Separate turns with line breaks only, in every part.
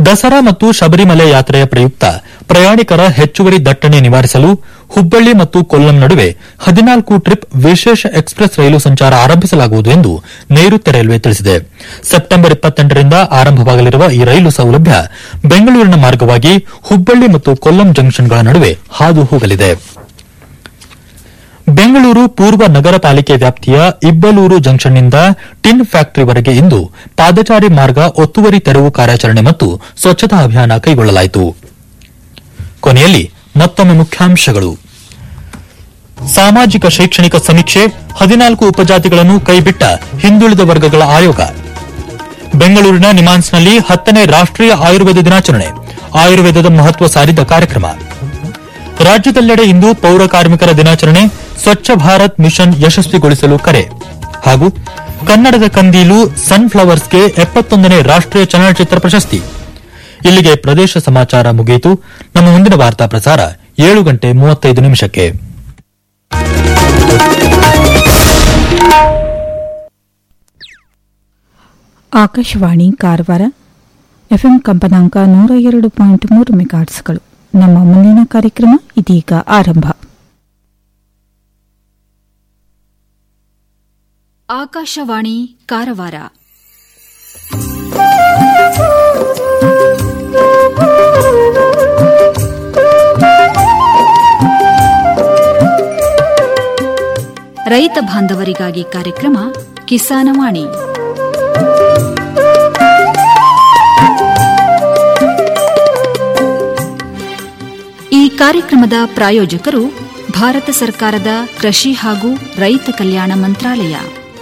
ದಸರಾ ಮತ್ತು ಶಬರಿಮಲೆ ಯಾತ್ರೆಯ ಪ್ರಯುಕ್ತ ಪ್ರಯಾಣಿಕರ ಹೆಚ್ಚುವರಿ ದಟ್ಟಣೆ ನಿವಾರಿಸಲು ಹುಬ್ಬಳ್ಳಿ ಮತ್ತು ಕೊಲ್ಲಂ ನಡುವೆ ಹದಿನಾಲ್ಕು ಟ್ರಿಪ್ ವಿಶೇಷ ಎಕ್ಸ್ಪ್ರೆಸ್ ರೈಲು ಸಂಚಾರ ಆರಂಭಿಸಲಾಗುವುದು ಎಂದು ನೈಋತ್ಯ ರೈಲ್ವೆ ತಿಳಿಸಿದೆ ಸೆಪ್ಟೆಂಬರ್ ಇಪ್ಪತ್ತೆಂಟರಿಂದ ಆರಂಭವಾಗಲಿರುವ ಈ ರೈಲು ಸೌಲಭ್ಯ ಬೆಂಗಳೂರಿನ ಮಾರ್ಗವಾಗಿ ಹುಬ್ಬಳ್ಳಿ ಮತ್ತು ಕೊಲ್ಲಂ ಜಂಕ್ಷನ್ಗಳ ನಡುವೆ ಹಾದು ಹೋಗಲಿದೆ ಬೆಂಗಳೂರು ಪೂರ್ವ ನಗರ ಪಾಲಿಕೆ ವ್ಯಾಪ್ತಿಯ ಇಬ್ಬಲೂರು ಜಂಕ್ಷನ್ನಿಂದ ಟಿನ್ ಫ್ಯಾಕ್ಟರಿವರೆಗೆ ಇಂದು ಪಾದಚಾರಿ ಮಾರ್ಗ ಒತ್ತುವರಿ ತೆರವು ಕಾರ್ಯಾಚರಣೆ ಮತ್ತು ಸ್ವಚ್ಛತಾ ಅಭಿಯಾನ ಕೈಗೊಳ್ಳಲಾಯಿತು ಕೊನೆಯಲ್ಲಿ ಮತ್ತೊಮ್ಮೆ ಮುಖ್ಯಾಂಶಗಳು ಸಾಮಾಜಿಕ ಶೈಕ್ಷಣಿಕ ಸಮೀಕ್ಷೆ ಹದಿನಾಲ್ಕು ಉಪಜಾತಿಗಳನ್ನು ಕೈಬಿಟ್ಟ ಹಿಂದುಳಿದ ವರ್ಗಗಳ ಆಯೋಗ ಬೆಂಗಳೂರಿನ ನಿಮಾನ್ಸ್ನಲ್ಲಿ ಹತ್ತನೇ ರಾಷ್ಟೀಯ ಆಯುರ್ವೇದ ದಿನಾಚರಣೆ ಆಯುರ್ವೇದದ ಮಹತ್ವ ಸಾರಿದ ಕಾರ್ಯಕ್ರಮ ರಾಜ್ಯದೆಲ್ಲೆಡೆ ಇಂದು ಪೌರ ಕಾರ್ಮಿಕರ ದಿನಾಚರಣೆ ಸ್ವಚ್ಛ ಭಾರತ್ ಮಿಷನ್ ಯಶಸ್ವಿಗೊಳಿಸಲು ಕರೆ ಹಾಗೂ ಕನ್ನಡದ ಕಂದೀಲು ಸನ್ಫ್ಲವರ್ಸ್ಗೆ ಎಪ್ಪತ್ತೊಂದನೇ ರಾಷ್ಟೀಯ ಚಲನಚಿತ್ರ ಪ್ರಶಸ್ತಿ ಇಲ್ಲಿಗೆ ಪ್ರದೇಶ ಸಮಾಚಾರ ಮುಗಿಯಿತು ನಮ್ಮ ಮುಂದಿನ ವಾರ್ತಾ ಪ್ರಸಾರ ಏಳು ಗಂಟೆ ಮೂವತ್ತೈದು ನಿಮಿಷಕ್ಕೆ
ಆಕಾಶವಾಣಿ ಕಾರವಾರ ಎಫ್ಎಂ ಕಂಪನಾಂಕ ನೂರ ಎರಡು ಪಾಯಿಂಟ್ ಮೂರು ಮೆಗಾಟ್ಸ್ಗಳು ನಮ್ಮ ಮುಂದಿನ ಕಾರ್ಯಕ್ರಮ ಇದೀಗ ಆರಂಭ
ಆಕಾಶವಾಣಿ ಕಾರವಾರ ರೈತ ಬಾಂಧವರಿಗಾಗಿ ಕಾರ್ಯಕ್ರಮ ಕಿಸಾನವಾಣಿ ಈ ಕಾರ್ಯಕ್ರಮದ ಪ್ರಾಯೋಜಕರು ಭಾರತ ಸರ್ಕಾರದ ಕೃಷಿ ಹಾಗೂ ರೈತ ಕಲ್ಯಾಣ ಮಂತ್ರಾಲಯ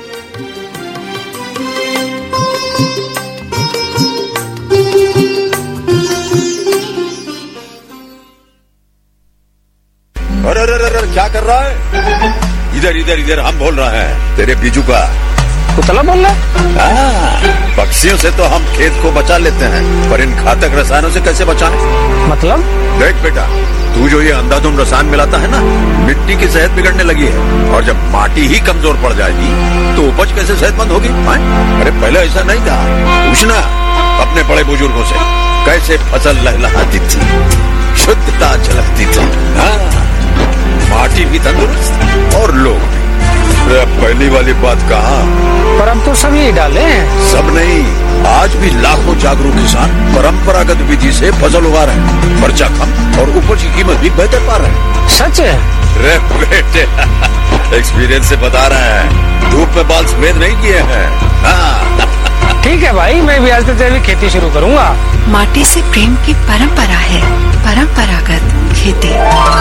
अरे अरे अरे अरे, क्या कर रहा है इधर इधर इधर हम बोल रहे हैं तेरे बीजू का
पुतला बोल रहा
हाँ, पक्षियों से तो हम खेत को बचा लेते हैं पर इन घातक रसायनों से कैसे बचाएं?
मतलब
देख बेटा तू जो ये अंधाधुंध रसायन मिलाता है ना मिट्टी की सेहत बिगड़ने लगी है और जब माटी ही कमजोर पड़ जाएगी तो उपज कैसे सेहतमंद होगी हाँ? अरे पहले ऐसा नहीं था पूछना अपने बड़े बुजुर्गों से कैसे फसल लहलहाती थी शुद्धता झलकती थी हाँ माटी भी तंदुरुस्त और लोग भी अरे अब पहली वाली बात कहा
पर हम तो सब यही डाले हैं
सब नहीं आज भी लाखों जागरूक किसान परंपरागत विधि से फसल उगा रहे हैं खर्चा कम और उपज की कीमत भी बेहतर पा रहे हैं
सच है
रे बेटे एक्सपीरियंस से बता रहे हैं धूप में बाल सफेद नहीं किए हैं हाँ
ठीक है भाई मैं भी आज से जैविक खेती शुरू करूंगा
माटी से प्रेम की परंपरा है परंपरागत खेती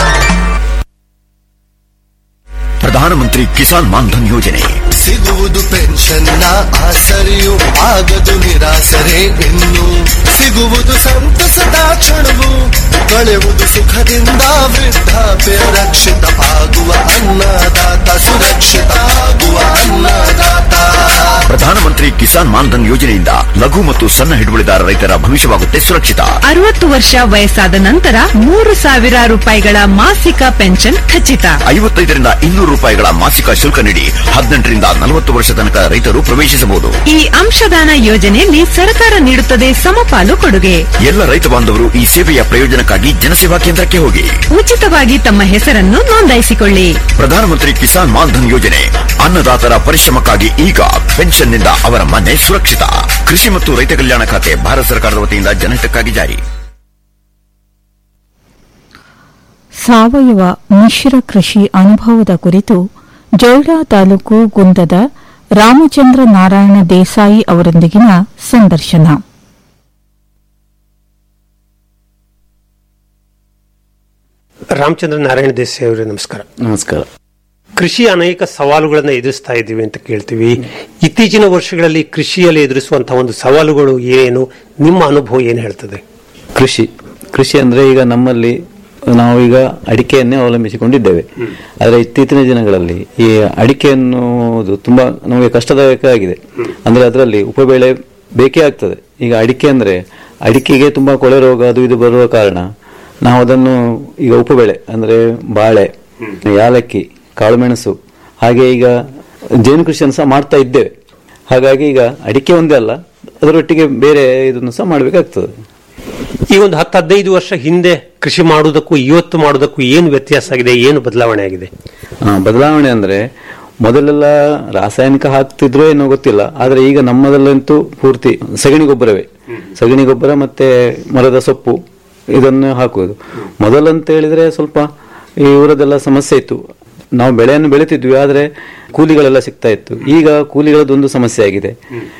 ಪ್ರಧಾನಮಂತ್ರಿ ಕಿಸಾನ್ ಮಾನ್ಧನ್ ಯೋಜನೆ
ಸಿಗುವುದು ಪೆನ್ಷನ್ನ ಆಸರೆಯು ಆಗದು ನಿರಾಸರೆ ಇನ್ನು ಸಿಗುವುದು ಸಂತಸದ ಕ್ಷಣವು ಕಳೆಯುವುದು ಸುಖದಿಂದ ವೃದ್ಧಾಪ್ಯ ರಕ್ಷಿತ ಆಗುವ ಅನ್ನದಾತ ಸುರಕ್ಷಿತ ಆಗುವ ಅನ್ನದಾತ
ಪ್ರಧಾನಮಂತ್ರಿ ಕಿಸಾನ್ ಮಾನ್ಧನ್ ಯೋಜನೆಯಿಂದ ಲಘು ಮತ್ತು ಸಣ್ಣ ಹಿಡುವಳಿದಾರ ರೈತರ ಭವಿಷ್ಯವಾಗುತ್ತೆ ಸುರಕ್ಷಿತ
ಅರವತ್ತು ವರ್ಷ ವಯಸ್ಸಾದ ನಂತರ ಮೂರು ಸಾವಿರ ರೂಪಾಯಿಗಳ ಮಾಸಿಕ ಪೆನ್ಷನ್ ಖಚಿತ
ಐವತ್ತೈದರಿಂದ ಇನ್ನೂರು ರೂಪಾಯಿಗಳ ಮಾಸಿಕ ಶುಲ್ಕ ನೀಡಿ ಹದಿನೆಂಟರಿಂದ ನಲವತ್ತು ವರ್ಷ ತನಕ ರೈತರು ಪ್ರವೇಶಿಸಬಹುದು
ಈ ಅಂಶದಾನ ಯೋಜನೆಯಲ್ಲಿ ಸರ್ಕಾರ ನೀಡುತ್ತದೆ ಸಮಪಾಲು ಕೊಡುಗೆ
ಎಲ್ಲ ರೈತ ಬಾಂಧವರು ಈ ಸೇವೆಯ ಪ್ರಯೋಜನಕ್ಕಾಗಿ ಜನಸೇವಾ ಕೇಂದ್ರಕ್ಕೆ ಹೋಗಿ
ಉಚಿತವಾಗಿ ತಮ್ಮ ಹೆಸರನ್ನು ನೋಂದಾಯಿಸಿಕೊಳ್ಳಿ
ಪ್ರಧಾನಮಂತ್ರಿ ಕಿಸಾನ್ ಮಾನ್ಧನ್ ಯೋಜನೆ ಅನ್ನದಾತರ ಪರಿಶ್ರಮಕ್ಕಾಗಿ ಈಗ ಪೆನ್ಷನ್ನಿಂದ ಅವರ ಮನೆ ಸುರಕ್ಷಿತ ಕೃಷಿ ಮತ್ತು ರೈತ ಕಲ್ಯಾಣ ಖಾತೆ ಭಾರತ ಸರ್ಕಾರದ ವತಿಯಿಂದ ಜನಹಿತಕ್ಕಾಗಿ ಜಾರಿ
ಸಾವಯವ ಮಿಶ್ರ ಕೃಷಿ ಅನುಭವದ ಕುರಿತು ಜೊಯ್ಡಾ ತಾಲೂಕು ಗುಂದದ ರಾಮಚಂದ್ರ ನಾರಾಯಣ ದೇಸಾಯಿ ಅವರೊಂದಿಗಿನ ಸಂದರ್ಶನ
ರಾಮಚಂದ್ರ ನಾರಾಯಣ ದೇಸಾಯಿ ಅವರೇ ನಮಸ್ಕಾರ
ನಮಸ್ಕಾರ
ಕೃಷಿ ಅನೇಕ ಸವಾಲುಗಳನ್ನು ಎದುರಿಸ್ತಾ ಇದ್ದೀವಿ ಅಂತ ಕೇಳ್ತೀವಿ ಇತ್ತೀಚಿನ ವರ್ಷಗಳಲ್ಲಿ ಕೃಷಿಯಲ್ಲಿ ಎದುರಿಸುವಂತಹ ಒಂದು ಸವಾಲುಗಳು ಏನು ನಿಮ್ಮ ಅನುಭವ ಏನು ಹೇಳ್ತದೆ
ಕೃಷಿ ಕೃಷಿ ಅಂದ್ರೆ ಈಗ ನಮ್ಮಲ್ಲಿ ನಾವೀಗ ಅಡಿಕೆಯನ್ನೇ ಅವಲಂಬಿಸಿಕೊಂಡಿದ್ದೇವೆ ಆದರೆ ಇತ್ತೀಚಿನ ದಿನಗಳಲ್ಲಿ ಈ ಅಡಿಕೆ ಅನ್ನುವುದು ತುಂಬಾ ನಮಗೆ ಕಷ್ಟದಾಯಕ ಆಗಿದೆ ಅಂದ್ರೆ ಅದರಲ್ಲಿ ಉಪಬೆಳೆ ಬೇಕೇ ಆಗ್ತದೆ ಈಗ ಅಡಿಕೆ ಅಂದ್ರೆ ಅಡಿಕೆಗೆ ತುಂಬಾ ಕೊಳೆ ರೋಗ ಅದು ಇದು ಬರುವ ಕಾರಣ ನಾವು ಅದನ್ನು ಈಗ ಉಪಬೆಳೆ ಅಂದ್ರೆ ಬಾಳೆ ಯಾಲಕ್ಕಿ ಕಾಳುಮೆಣಸು ಹಾಗೆ ಈಗ ಜೇನು ಕೃಷಿಯನ್ನು ಸಹ ಮಾಡ್ತಾ ಇದ್ದೇವೆ ಹಾಗಾಗಿ ಈಗ ಅಡಿಕೆ ಒಂದೇ ಅಲ್ಲ ಅದರೊಟ್ಟಿಗೆ ಬೇರೆ ಇದನ್ನು ಸಹ ಮಾಡಬೇಕಾಗ್ತದೆ
ಈ ಒಂದು ಹತ್ತು ಹದಿನೈದು ವರ್ಷ ಹಿಂದೆ ಕೃಷಿ ಮಾಡುವುದಕ್ಕೂ ಇವತ್ತು ಮಾಡುವುದಕ್ಕೂ ಏನು ವ್ಯತ್ಯಾಸ ಆಗಿದೆ ಏನು ಬದಲಾವಣೆ ಆಗಿದೆ
ಆ, ಬದಲಾವಣೆ ಅಂದ್ರೆ ಮೊದಲೆಲ್ಲ ರಾಸಾಯನಿಕ ಹಾಕ್ತಿದ್ರೋ ಏನೋ ಗೊತ್ತಿಲ್ಲ ಆದ್ರೆ ಈಗ ನಮ್ಮದಲ್ಲಂತೂ ಪೂರ್ತಿ ಸಗಣಿ ಗೊಬ್ಬರವೇ ಸಗಣಿ ಗೊಬ್ಬರ ಮತ್ತೆ ಮರದ ಸೊಪ್ಪು ಇದನ್ನು ಹಾಕುವುದು ಮೊದಲಂತ ಹೇಳಿದ್ರೆ ಸ್ವಲ್ಪ ಈ ಊರದೆಲ್ಲ ಸಮಸ್ಯೆ ಇತ್ತು ನಾವು ಬೆಳೆಯನ್ನು ಬೆಳಿತಿದ್ವಿ ಆದ್ರೆ ಕೂಲಿಗಳೆಲ್ಲ ಸಿಗ್ತಾ ಇತ್ತು ಈಗ ಕೂಲಿಗಳದ್ದೊಂದು ಸಮಸ್ಯೆ ಆಗಿದೆ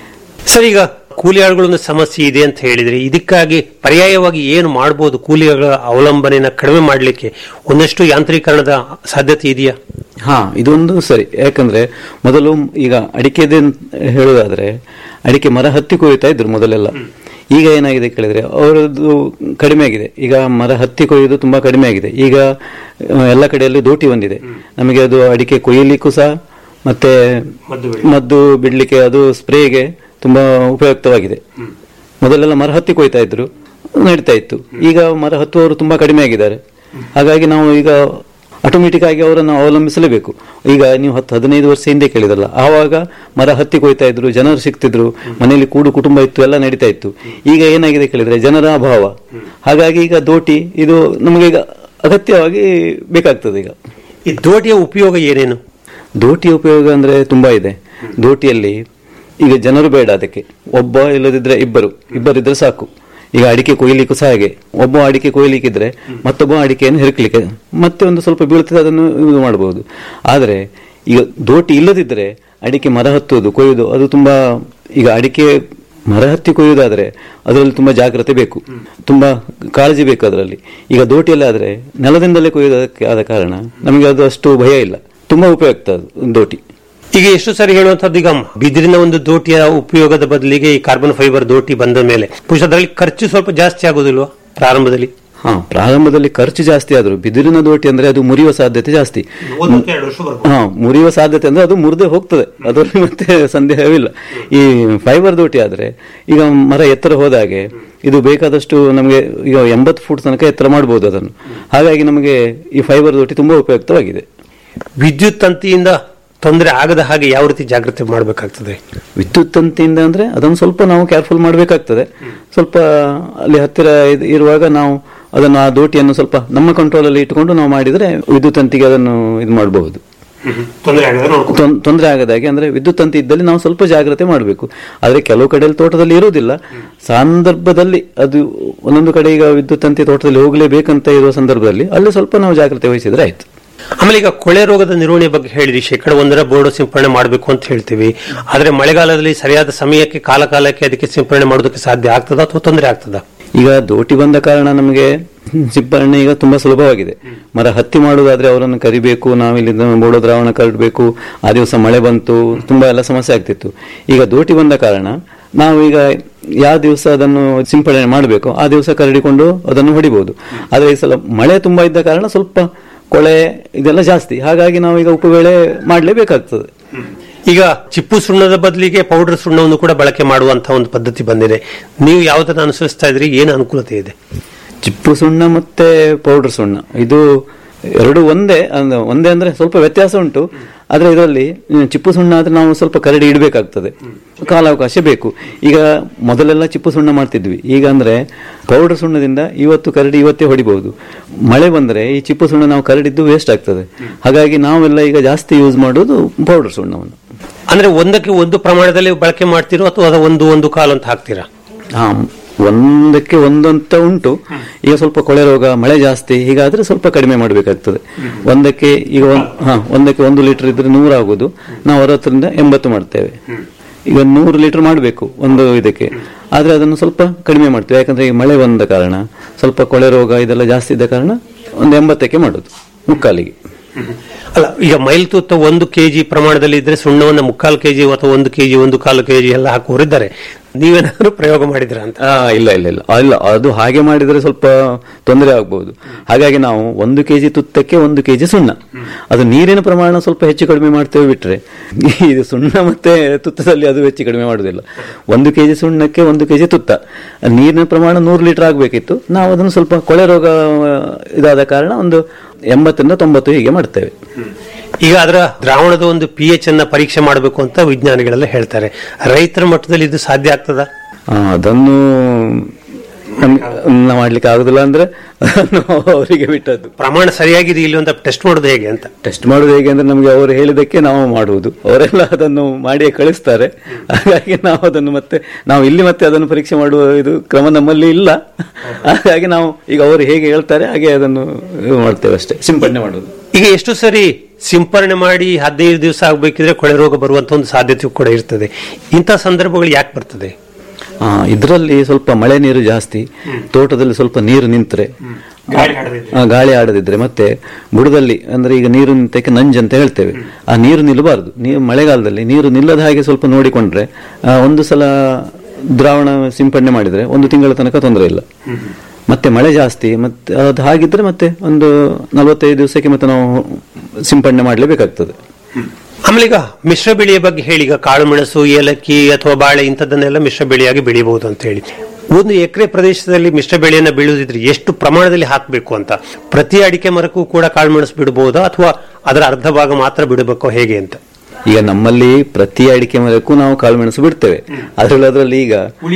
ಸರ್ ಈಗ ಕೂಲಿ ಆಳುಗಳೊಂದು ಸಮಸ್ಯೆ ಇದೆ ಅಂತ ಹೇಳಿದ್ರೆ ಇದಕ್ಕಾಗಿ ಪರ್ಯಾಯವಾಗಿ ಏನು ಮಾಡಬಹುದು ಕೂಲಿಗಳ ಅವಲಂಬನೆನ ಕಡಿಮೆ ಮಾಡಲಿಕ್ಕೆ ಒಂದಷ್ಟು ಯಾಂತ್ರೀಕರಣದ ಸಾಧ್ಯತೆ ಇದೆಯಾ
ಹಾ ಇದೊಂದು ಸರಿ ಯಾಕಂದ್ರೆ ಮೊದಲು ಈಗ ಅಡಿಕೆದೆ ಹೇಳುವುದಾದ್ರೆ ಅಡಿಕೆ ಮರ ಹತ್ತಿ ಕೊಯ್ತಾ ಇದ್ರು ಮೊದಲೆಲ್ಲ ಈಗ ಏನಾಗಿದೆ ಕೇಳಿದ್ರೆ ಅವರದ್ದು ಕಡಿಮೆ ಆಗಿದೆ ಈಗ ಮರ ಹತ್ತಿ ಕೊಯ್ಯುವುದು ತುಂಬಾ ಕಡಿಮೆ ಆಗಿದೆ ಈಗ ಆ, ಎಲ್ಲ ಕಡೆಯಲ್ಲಿ ದೋಟಿ ಬಂದಿದೆ ನಮಗೆ ಅದು ಅಡಿಕೆ ಕೊಯ್ಯಲಿಕ್ಕೂ ಸಹ ಮತ್ತೆ ಮದ್ದು ಬಿಡ್ಲಿಕ್ಕೆ ಅದು ಸ್ಪ್ರೇಗೆ ತುಂಬಾ ಉಪಯುಕ್ತವಾಗಿದೆ ಮೊದಲೆಲ್ಲ ಮರ ಹತ್ತಿ ಕೊಯ್ತಾ ಇದ್ರು ನಡೀತಾ ಇತ್ತು ಈಗ ಮರ ಹತ್ತುವವರು ತುಂಬಾ ಕಡಿಮೆ ಆಗಿದ್ದಾರೆ ಹಾಗಾಗಿ ನಾವು ಈಗ ಆಟೋಮೆಟಿಕ್ ಆಗಿ ಅವರನ್ನು ಅವಲಂಬಿಸಲೇಬೇಕು ಈಗ ನೀವು ಹತ್ತು ಹದಿನೈದು ವರ್ಷ ಹಿಂದೆ ಕೇಳಿದ್ರಲ್ಲ ಆವಾಗ ಮರ ಹತ್ತಿ ಕೊಯ್ತಾ ಇದ್ರು ಜನರು ಸಿಗ್ತಿದ್ರು ಮನೆಯಲ್ಲಿ ಕೂಡು ಕುಟುಂಬ ಇತ್ತು ಎಲ್ಲ ನಡೀತಾ ಇತ್ತು ಈಗ ಏನಾಗಿದೆ ಕೇಳಿದ್ರೆ ಜನರ ಅಭಾವ ಹಾಗಾಗಿ ಈಗ ದೋಟಿ ಇದು ನಮಗೆ ಈಗ ಅಗತ್ಯವಾಗಿ ಬೇಕಾಗ್ತದೆ ಈಗ
ಈ ದೋಟಿಯ ಉಪಯೋಗ ಏನೇನು
ದೋಟಿಯ ಉಪಯೋಗ ಅಂದ್ರೆ ತುಂಬಾ ಇದೆ ದೋಟಿಯಲ್ಲಿ ಈಗ ಜನರು ಬೇಡ ಅದಕ್ಕೆ ಒಬ್ಬ ಇಲ್ಲದಿದ್ರೆ ಇಬ್ಬರು ಇಬ್ಬರಿದ್ರೆ ಸಾಕು ಈಗ ಅಡಿಕೆ ಕೊಯ್ಲಿಕ್ಕೂ ಸಹ ಹಾಗೆ ಒಬ್ಬ ಅಡಿಕೆ ಕೊಯ್ಲಿಕ್ಕಿದ್ರೆ ಮತ್ತೊಬ್ಬ ಅಡಿಕೆಯನ್ನು ಹೆರಕಲಿಕ್ಕೆ ಮತ್ತೆ ಒಂದು ಸ್ವಲ್ಪ ಬೀಳ್ತದೆ ಅದನ್ನು ಇದು ಮಾಡಬಹುದು ಆದ್ರೆ ಈಗ ದೋಟಿ ಇಲ್ಲದಿದ್ರೆ ಅಡಿಕೆ ಮರ ಹತ್ತುವುದು ಕೊಯ್ಯುವುದು ಅದು ತುಂಬಾ ಈಗ ಅಡಿಕೆ ಮರ ಹತ್ತಿ ಕೊಯ್ಯುವುದಾದ್ರೆ ಅದರಲ್ಲಿ ತುಂಬಾ ಜಾಗ್ರತೆ ಬೇಕು ತುಂಬಾ ಕಾಳಜಿ ಬೇಕು ಅದರಲ್ಲಿ ಈಗ ದೋಟಿಯಲ್ಲಿ ಆದ್ರೆ ನೆಲದಿಂದಲೇ ಕೊಯ್ಯುವುದಕ್ಕೆ ಆದ ಕಾರಣ ನಮಗೆ ಅದು ಅಷ್ಟು ಭಯ ಇಲ್ಲ ತುಂಬಾ ಉಪಯುಕ್ತ ಅದು ದೋಟಿ
ಈಗ ಎಷ್ಟು ಸರಿ ಹೇಳುವಂತದ್ದು ಈಗ ಬಿದಿರಿನ ಒಂದು ದೋಟಿಯ ಉಪಯೋಗದ ಬದಲಿಗೆ ಈ ಕಾರ್ಬನ್ ಫೈಬರ್ ದೋಟಿ ಬಂದ ಮೇಲೆ ಬಹುಶಃ ಅದರಲ್ಲಿ ಖರ್ಚು ಸ್ವಲ್ಪ ಜಾಸ್ತಿ ಆಗೋದಿಲ್ವಾ ಪ್ರಾರಂಭದಲ್ಲಿ
ಹಾ ಪ್ರಾರಂಭದಲ್ಲಿ ಖರ್ಚು ಜಾಸ್ತಿ ಆದ್ರು ಬಿದಿರಿನ ದೋಟಿ ಅಂದ್ರೆ ಅದು ಮುರಿಯುವ ಸಾಧ್ಯತೆ ಜಾಸ್ತಿ ಹಾ ಮುರಿಯುವ ಸಾಧ್ಯತೆ ಅಂದ್ರೆ ಅದು ಮುರಿದೇ ಹೋಗ್ತದೆ ಅದರಲ್ಲಿ ಮತ್ತೆ ಸಂದೇಹವಿಲ್ಲ ಈ ಫೈಬರ್ ದೋಟಿ ಆದ್ರೆ ಈಗ ಮರ ಎತ್ತರ ಹೋದಾಗೆ ಇದು ಬೇಕಾದಷ್ಟು ನಮಗೆ ಈಗ ಎಂಬತ್ತು ಫುಟ್ ತನಕ ಎತ್ತರ ಮಾಡಬಹುದು ಅದನ್ನು ಹಾಗಾಗಿ ನಮಗೆ ಈ ಫೈಬರ್ ದೋಟಿ ತುಂಬಾ ಉಪಯುಕ್ತವಾಗಿದೆ
ವಿದ್ಯುತ್ ತಂತಿಯಿಂದ ತೊಂದರೆ ಆಗದ ಹಾಗೆ ಯಾವ ರೀತಿ ಜಾಗ್ರತೆ ಮಾಡಬೇಕಾಗ್ತದೆ
ವಿದ್ಯುತ್ ತಂತಿಯಿಂದ ಅಂದ್ರೆ ಅದನ್ನು ಸ್ವಲ್ಪ ನಾವು ಕೇರ್ಫುಲ್ ಮಾಡಬೇಕಾಗ್ತದೆ ಸ್ವಲ್ಪ ಅಲ್ಲಿ ಹತ್ತಿರ ಇದ್- ಇರುವಾಗ ನಾವು ಅದನ್ನು ಆ ದೋಟಿಯನ್ನು ಸ್ವಲ್ಪ ನಮ್ಮ ಕಂಟ್ರೋಲ್ ಅಲ್ಲಿ ಇಟ್ಟುಕೊಂಡು ನಾವು ಮಾಡಿದ್ರೆ ವಿದ್ಯುತ್ ತಂತಿಗೆ ಅದನ್ನು ಇದು ಮಾಡಬಹುದು
ತೊಂದರೆ ಆಗದ
ತೊಂ- ತೊಂದರೆ ಆಗದಾಗೆ ಅಂದ್ರೆ ವಿದ್ಯುತ್ ತಂತಿ ಇದ್ದಲ್ಲಿ ನಾವು ಸ್ವಲ್ಪ ಜಾಗ್ರತೆ ಮಾಡಬೇಕು ಆದ್ರೆ ಕೆಲವು ಕಡೆಯಲ್ಲಿ ತೋಟದಲ್ಲಿ ಇರುವುದಿಲ್ಲ ಸಂದರ್ಭದಲ್ಲಿ ಅದು ಒಂದೊಂದು ಕಡೆ ಈಗ ವಿದ್ಯುತ್ ತಂತಿ ತೋಟದಲ್ಲಿ ಹೋಗಲೇಬೇಕಂತ ಇರುವ ಸಂದರ್ಭದಲ್ಲಿ ಅಲ್ಲಿ ಸ್ವಲ್ಪ ನಾವು ಜಾಗ್ರತೆ ವಹಿಸಿದ್ರೆ ಆಯ್ತು
ಆಮೇಲೆ ಈಗ ಕೊಳೆ ರೋಗದ ನಿರ್ವಹಣೆ ಬಗ್ಗೆ ಹೇಳಿದ್ರಿ ಶೇಕಡ ಒಂದರ ಬೋರ್ಡು ಸಿಂಪರಣೆ ಮಾಡಬೇಕು ಅಂತ ಹೇಳ್ತೀವಿ ಆದ್ರೆ ಮಳೆಗಾಲದಲ್ಲಿ ಸರಿಯಾದ ಸಮಯಕ್ಕೆ ಕಾಲ ಕಾಲಕ್ಕೆ ಅದಕ್ಕೆ ಸಿಂಪರಣೆ ಮಾಡೋದಕ್ಕೆ ಸಾಧ್ಯ ಆಗ್ತದ ಅಥವಾ ತೊಂದರೆ ಆಗ್ತದ
ಈಗ ದೋಟಿ ಬಂದ ಕಾರಣ ನಮಗೆ ಸಿಂಪರಣೆ ಈಗ ತುಂಬಾ ಸುಲಭವಾಗಿದೆ ಮರ ಹತ್ತಿ ಮಾಡುವುದಾದ್ರೆ ಅವರನ್ನು ಕರಿಬೇಕು ನಾವಿಲ್ಲಿ ಬೋಡೋ ದ್ರಾವಣ ಕರಡಬೇಕು ಆ ದಿವಸ ಮಳೆ ಬಂತು ತುಂಬಾ ಎಲ್ಲ ಸಮಸ್ಯೆ ಆಗ್ತಿತ್ತು ಈಗ ದೋಟಿ ಬಂದ ಕಾರಣ ನಾವು ಈಗ ಯಾವ ದಿವಸ ಅದನ್ನು ಸಿಂಪಡಣೆ ಮಾಡಬೇಕು ಆ ದಿವಸ ಕರಡಿಕೊಂಡು ಅದನ್ನು ಹೊಡಿಬಹುದು ಆದ್ರೆ ಈ ಸಲ ಮಳೆ ತುಂಬಾ ಇದ್ದ ಕಾರಣ ಸ್ವಲ್ಪ ಕೊಳೆ ಇದೆಲ್ಲ ಜಾಸ್ತಿ ಹಾಗಾಗಿ ನಾವು ಈಗ ಉಪಬೇಳೆ ಮಾಡಲೇಬೇಕಾಗ್ತದೆ
ಈಗ ಚಿಪ್ಪು ಸುಣ್ಣದ ಬದಲಿಗೆ ಪೌಡರ್ ಸುಣ್ಣವನ್ನು ಕೂಡ ಬಳಕೆ ಮಾಡುವಂತಹ ಒಂದು ಪದ್ಧತಿ ಬಂದಿದೆ ನೀವು ಯಾವುದನ್ನು ಅನುಸರಿಸ್ತಾ ಇದ್ರಿ ಏನು ಅನುಕೂಲತೆ ಇದೆ
ಚಿಪ್ಪು ಸುಣ್ಣ ಮತ್ತೆ ಪೌಡರ್ ಸುಣ್ಣ ಇದು ಎರಡು ಒಂದೇ ಅಂದ- ಒಂದೇ ಅಂದ್ರೆ ಸ್ವಲ್ಪ ವ್ಯತ್ಯಾಸ ಉಂಟು ಆದ್ರೆ ಇದರಲ್ಲಿ ಹ್ಮ್, ಚಿಪ್ಪು ಸುಣ್ಣ ಆದ್ರೆ ನಾವು ಸ್ವಲ್ಪ ಕರಡಿ ಇಡಬೇಕಾಗ್ತದೆ ಕಾಲಾವಕಾಶ ಬೇಕು ಈಗ ಮೊದಲೆಲ್ಲ ಚಿಪ್ಪು ಸುಣ್ಣ ಮಾಡ್ತಿದ್ವಿ ಈಗ ಅಂದ್ರೆ ಪೌಡರ್ ಸುಣ್ಣದಿಂದ ಇವತ್ತು ಕರಡಿ ಇವತ್ತೇ ಹೊಡಿಬಹುದು ಮಳೆ ಬಂದ್ರೆ ಈ ಚಿಪ್ಪು ಸುಣ್ಣ ನಾವು ಕರಡಿದ್ದು ವೇಸ್ಟ್ ಆಗ್ತದೆ ಹಾಗಾಗಿ ನಾವೆಲ್ಲ ಈಗ ಜಾಸ್ತಿ ಯೂಸ್ ಮಾಡೋದು ಪೌಡರ್ ಸುಣ್ಣವನ್ನು
ಅಂದ್ರೆ ಒಂದಕ್ಕೆ ಒಂದು ಪ್ರಮಾಣದಲ್ಲಿ ಬಳಕೆ ಮಾಡ್ತೀರೋ ಅಥವಾ ಅದು ಒಂದು ಒಂದು ಕಾಲು ಅಂತ ಹಾಕ್ತೀರಾ
ಹಾ ಒಂದಕ್ಕೆ ಒಂದಂತ ಉಂಟು ಈಗ ಸ್ವಲ್ಪ ಕೊಳೆ ರೋಗ ಮಳೆ ಜಾಸ್ತಿ ಹೀಗಾದ್ರೆ ಸ್ವಲ್ಪ ಕಡಿಮೆ ಮಾಡಬೇಕಾಗ್ತದೆ ಒಂದಕ್ಕೆ ಈಗ ಒಂದ್- ಹಾ ಒಂದಕ್ಕೆ ಒಂದು ಲೀಟರ್ ಇದ್ರೆ ನೂರು ಆಗುದು ನಾವು ಅರವತ್ತರಿಂದ ಎಂಬತ್ತು ಮಾಡ್ತೇವೆ ಈಗ ನೂರು ಲೀಟರ್ ಮಾಡಬೇಕು ಒಂದು ಇದಕ್ಕೆ ಆದ್ರೆ ಅದನ್ನು ಸ್ವಲ್ಪ ಕಡಿಮೆ ಮಾಡ್ತೇವೆ ಯಾಕಂದ್ರೆ ಈಗ ಮಳೆ ಬಂದ ಕಾರಣ ಸ್ವಲ್ಪ ಕೊಳೆ ರೋಗ ಇದೆಲ್ಲ ಜಾಸ್ತಿ ಇದ್ದ ಕಾರಣ ಒಂದು ಎಂಬತ್ತಕ್ಕೆ ಮಾಡೋದು ಮುಕ್ಕಾಲಿಗೆ
ಅಲ್ಲ ಈಗ ಮೈಲ್ ತೂತ ಒಂದು ಕೆಜಿ ಪ್ರಮಾಣದಲ್ಲಿ ಇದ್ರೆ ಸುಣ್ಣವನ್ನ ಮುಕ್ಕಾಲು ಕೆಜಿ ಅಥವಾ ಒಂದು ಕೆಜಿ ಒಂದು ಕಾಲು ಕೆಜಿ ಎಲ್ಲ ಹಾಕುವರಿದ್ದಾರೆ ನೀವೇನಾದ್ರೂ ಪ್ರಯೋಗ ಮಾಡಿದ್ರ ಅಂತ
ಆ, ಇಲ್ಲ ಇಲ್ಲ ಇಲ್ಲ ಇಲ್ಲ ಅದು ಹಾಗೆ ಮಾಡಿದ್ರೆ ಸ್ವಲ್ಪ ತೊಂದರೆ ಆಗಬಹುದು ಹಾಗಾಗಿ ನಾವು ಒಂದು ಕೆಜಿ ತುತ್ತಕ್ಕೆ ಒಂದು ಕೆಜಿ ಸುಣ್ಣ ಅದು ನೀರಿನ ಪ್ರಮಾಣ ಸ್ವಲ್ಪ ಹೆಚ್ಚು ಕಡಿಮೆ ಮಾಡ್ತೇವೆ ಬಿಟ್ರೆ ಇದು ಸುಣ್ಣ ಮತ್ತೆ ತುತ್ತದಲ್ಲಿ ಅದು ಹೆಚ್ಚು ಕಡಿಮೆ ಮಾಡುದಿಲ್ಲ ಒಂದು ಕೆಜಿ ಸುಣ್ಣಕ್ಕೆ ಒಂದು ಕೆಜಿ ತುತ್ತ ನೀರಿನ ಪ್ರಮಾಣ ನೂರು ಲೀಟರ್ ಆಗಬೇಕಿತ್ತು ನಾವು ಅದನ್ನು ಸ್ವಲ್ಪ ಕೊಳೆ ರೋಗ ಆ, ಇದಾದ ಕಾರಣ ಒಂದು ಎಂಬತ್ತರಿಂದ ತೊಂಬತ್ತು ಹೀಗೆ ಮಾಡ್ತೇವೆ
ಈಗ ಅದರ ದ್ರಾವಣದ ಒಂದು ಪಿ ಎಚ್ ಅನ್ನ ಪರೀಕ್ಷೆ ಮಾಡಬೇಕು ಅಂತ ವಿಜ್ಞಾನಿಗಳೆಲ್ಲ ಹೇಳ್ತಾರೆ ರೈತರ ಮಟ್ಟದಲ್ಲಿ ಇದು ಸಾಧ್ಯ ಆಗ್ತದ
ಆ, ಅದನ್ನು ನಮ್ಗೆ ಮಾಡ್ಲಿಕ್ಕೆ ಆಗುದಿಲ್ಲ ಅಂದ್ರೆ ನಾವು ಅವರಿಗೆ ಬಿಟ್ಟದ್ದು
ಪ್ರಮಾಣ ಸರಿಯಾಗಿದೆ ಇಲ್ಲಿ ಅಂತ ಟೆಸ್ಟ್ ಮಾಡೋದು ಹೇಗೆ ಅಂತ
ಟೆಸ್ಟ್ ಮಾಡೋದು ಹೇಗೆ ಅಂದ್ರೆ ನಮಗೆ ಅವರು ಹೇಳಿದಕ್ಕೆ ನಾವು ಮಾಡುವುದು ಅವರೆಲ್ಲ ಅದನ್ನು ಮಾಡಿಯೇ ಕಳಿಸ್ತಾರೆ ಹಾಗಾಗಿ ನಾವು ಅದನ್ನು ಮತ್ತೆ ನಾವು ಇಲ್ಲಿ ಮತ್ತೆ ಅದನ್ನು ಪರೀಕ್ಷೆ ಮಾಡುವ ಇದು ಕ್ರಮ ನಮ್ಮಲ್ಲಿ ಇಲ್ಲ ಹಾಗಾಗಿ ನಾವು ಈಗ ಅವರು ಹೇಗೆ ಹೇಳ್ತಾರೆ ಹಾಗೆ ಅದನ್ನು ಇದು ಮಾಡ್ತೇವೆ ಅಷ್ಟೇ ಸಿಂಪಡಣೆ ಮಾಡುವುದು
ಈಗ ಎಷ್ಟು ಸರಿ ಸಿಂಪರಣೆ ಮಾಡಿ ಹದಿನೈದು ದಿವಸ ಆಗ್ಬೇಕಿದ್ರೆ ಕೊಳೆ ರೋಗ ಬರುವಂತ ಒಂದು ಸಾಧ್ಯತೆ ಕೂಡ ಇರ್ತದೆ ಇಂಥ ಸಂದರ್ಭಗಳು ಯಾಕೆ ಬರ್ತದೆ
ಆ, ಇದರಲ್ಲಿ ಸ್ವಲ್ಪ ಮಳೆ ನೀರು ಜಾಸ್ತಿ ತೋಟದಲ್ಲಿ ಸ್ವಲ್ಪ ನೀರು ನಿಂತರೆ ಆ, ಗಾಳಿ ಆಡದಿದ್ರೆ ಮತ್ತೆ ಬುಡದಲ್ಲಿ ಅಂದ್ರೆ ಈಗ ನೀರು ನಿಂತಕ್ಕೆ ನಂಜ್ ಅಂತ ಹೇಳ್ತೇವೆ ಆ ನೀರು ನಿಲ್ಲಬಾರದು ನೀರು ಮಳೆಗಾಲದಲ್ಲಿ ನೀರು ನಿಲ್ಲದ ಹಾಗೆ ಸ್ವಲ್ಪ ನೋಡಿಕೊಂಡ್ರೆ ಆ, ಒಂದು ಸಲ ದ್ರಾವಣ ಸಿಂಪಡಣೆ ಮಾಡಿದ್ರೆ ಒಂದು ತಿಂಗಳ ತನಕ ತೊಂದರೆ ಇಲ್ಲ ಮತ್ತೆ ಮಳೆ ಜಾಸ್ತಿ ಮತ್ತೆ ಅದು ಹಾಗಿದ್ರೆ ಮತ್ತೆ ಒಂದು ನಲವತ್ತೈದು ದಿವಸಕ್ಕೆ ಮತ್ತೆ ನಾವು ಸಿಂಪಡಣೆ ಮಾಡಲೇಬೇಕಾಗ್ತದೆ
ಆಮೇಲೆ ಈಗ ಮಿಶ್ರ ಬೆಳೆಯ ಬಗ್ಗೆ ಹೇಳಿ ಈಗ ಕಾಳು ಮೆಣಸು ಏಲಕ್ಕಿ ಅಥವಾ ಬಾಳೆ ಇಂಥದ್ದನ್ನೆಲ್ಲ ಮಿಶ್ರ ಬೆಳೆಯಾಗಿ ಬೆಳಿಬಹುದು ಅಂತ ಹೇಳಿ ಒಂದು ಎಕರೆ ಪ್ರದೇಶದಲ್ಲಿ ಮಿಶ್ರ ಬೆಳೆಯನ್ನ ಬೆಳೆಯುವುದಿದ್ರೆ ಎಷ್ಟು ಪ್ರಮಾಣದಲ್ಲಿ ಹಾಕಬೇಕು ಅಂತ ಪ್ರತಿ ಅಡಿಕೆ ಮರಕ್ಕೂ ಕೂಡ ಕಾಳು ಮೆಣಸು ಬಿಡಬಹುದಾ ಅಥವಾ ಅದರ ಅರ್ಧ ಭಾಗ ಮಾತ್ರ ಬಿಡಬೇಕೋ ಹೇಗೆ ಅಂತ
ಈಗ ನಮ್ಮಲ್ಲಿ ಪ್ರತಿ ಅಡಿಕೆ ಮರಕ್ಕೂ ನಾವು ಕಾಳುಮೆಣಸು ಬಿಡ್ತೇವೆ ಅದರಲ್ಲಿ ಅದರಲ್ಲಿ ಈಗ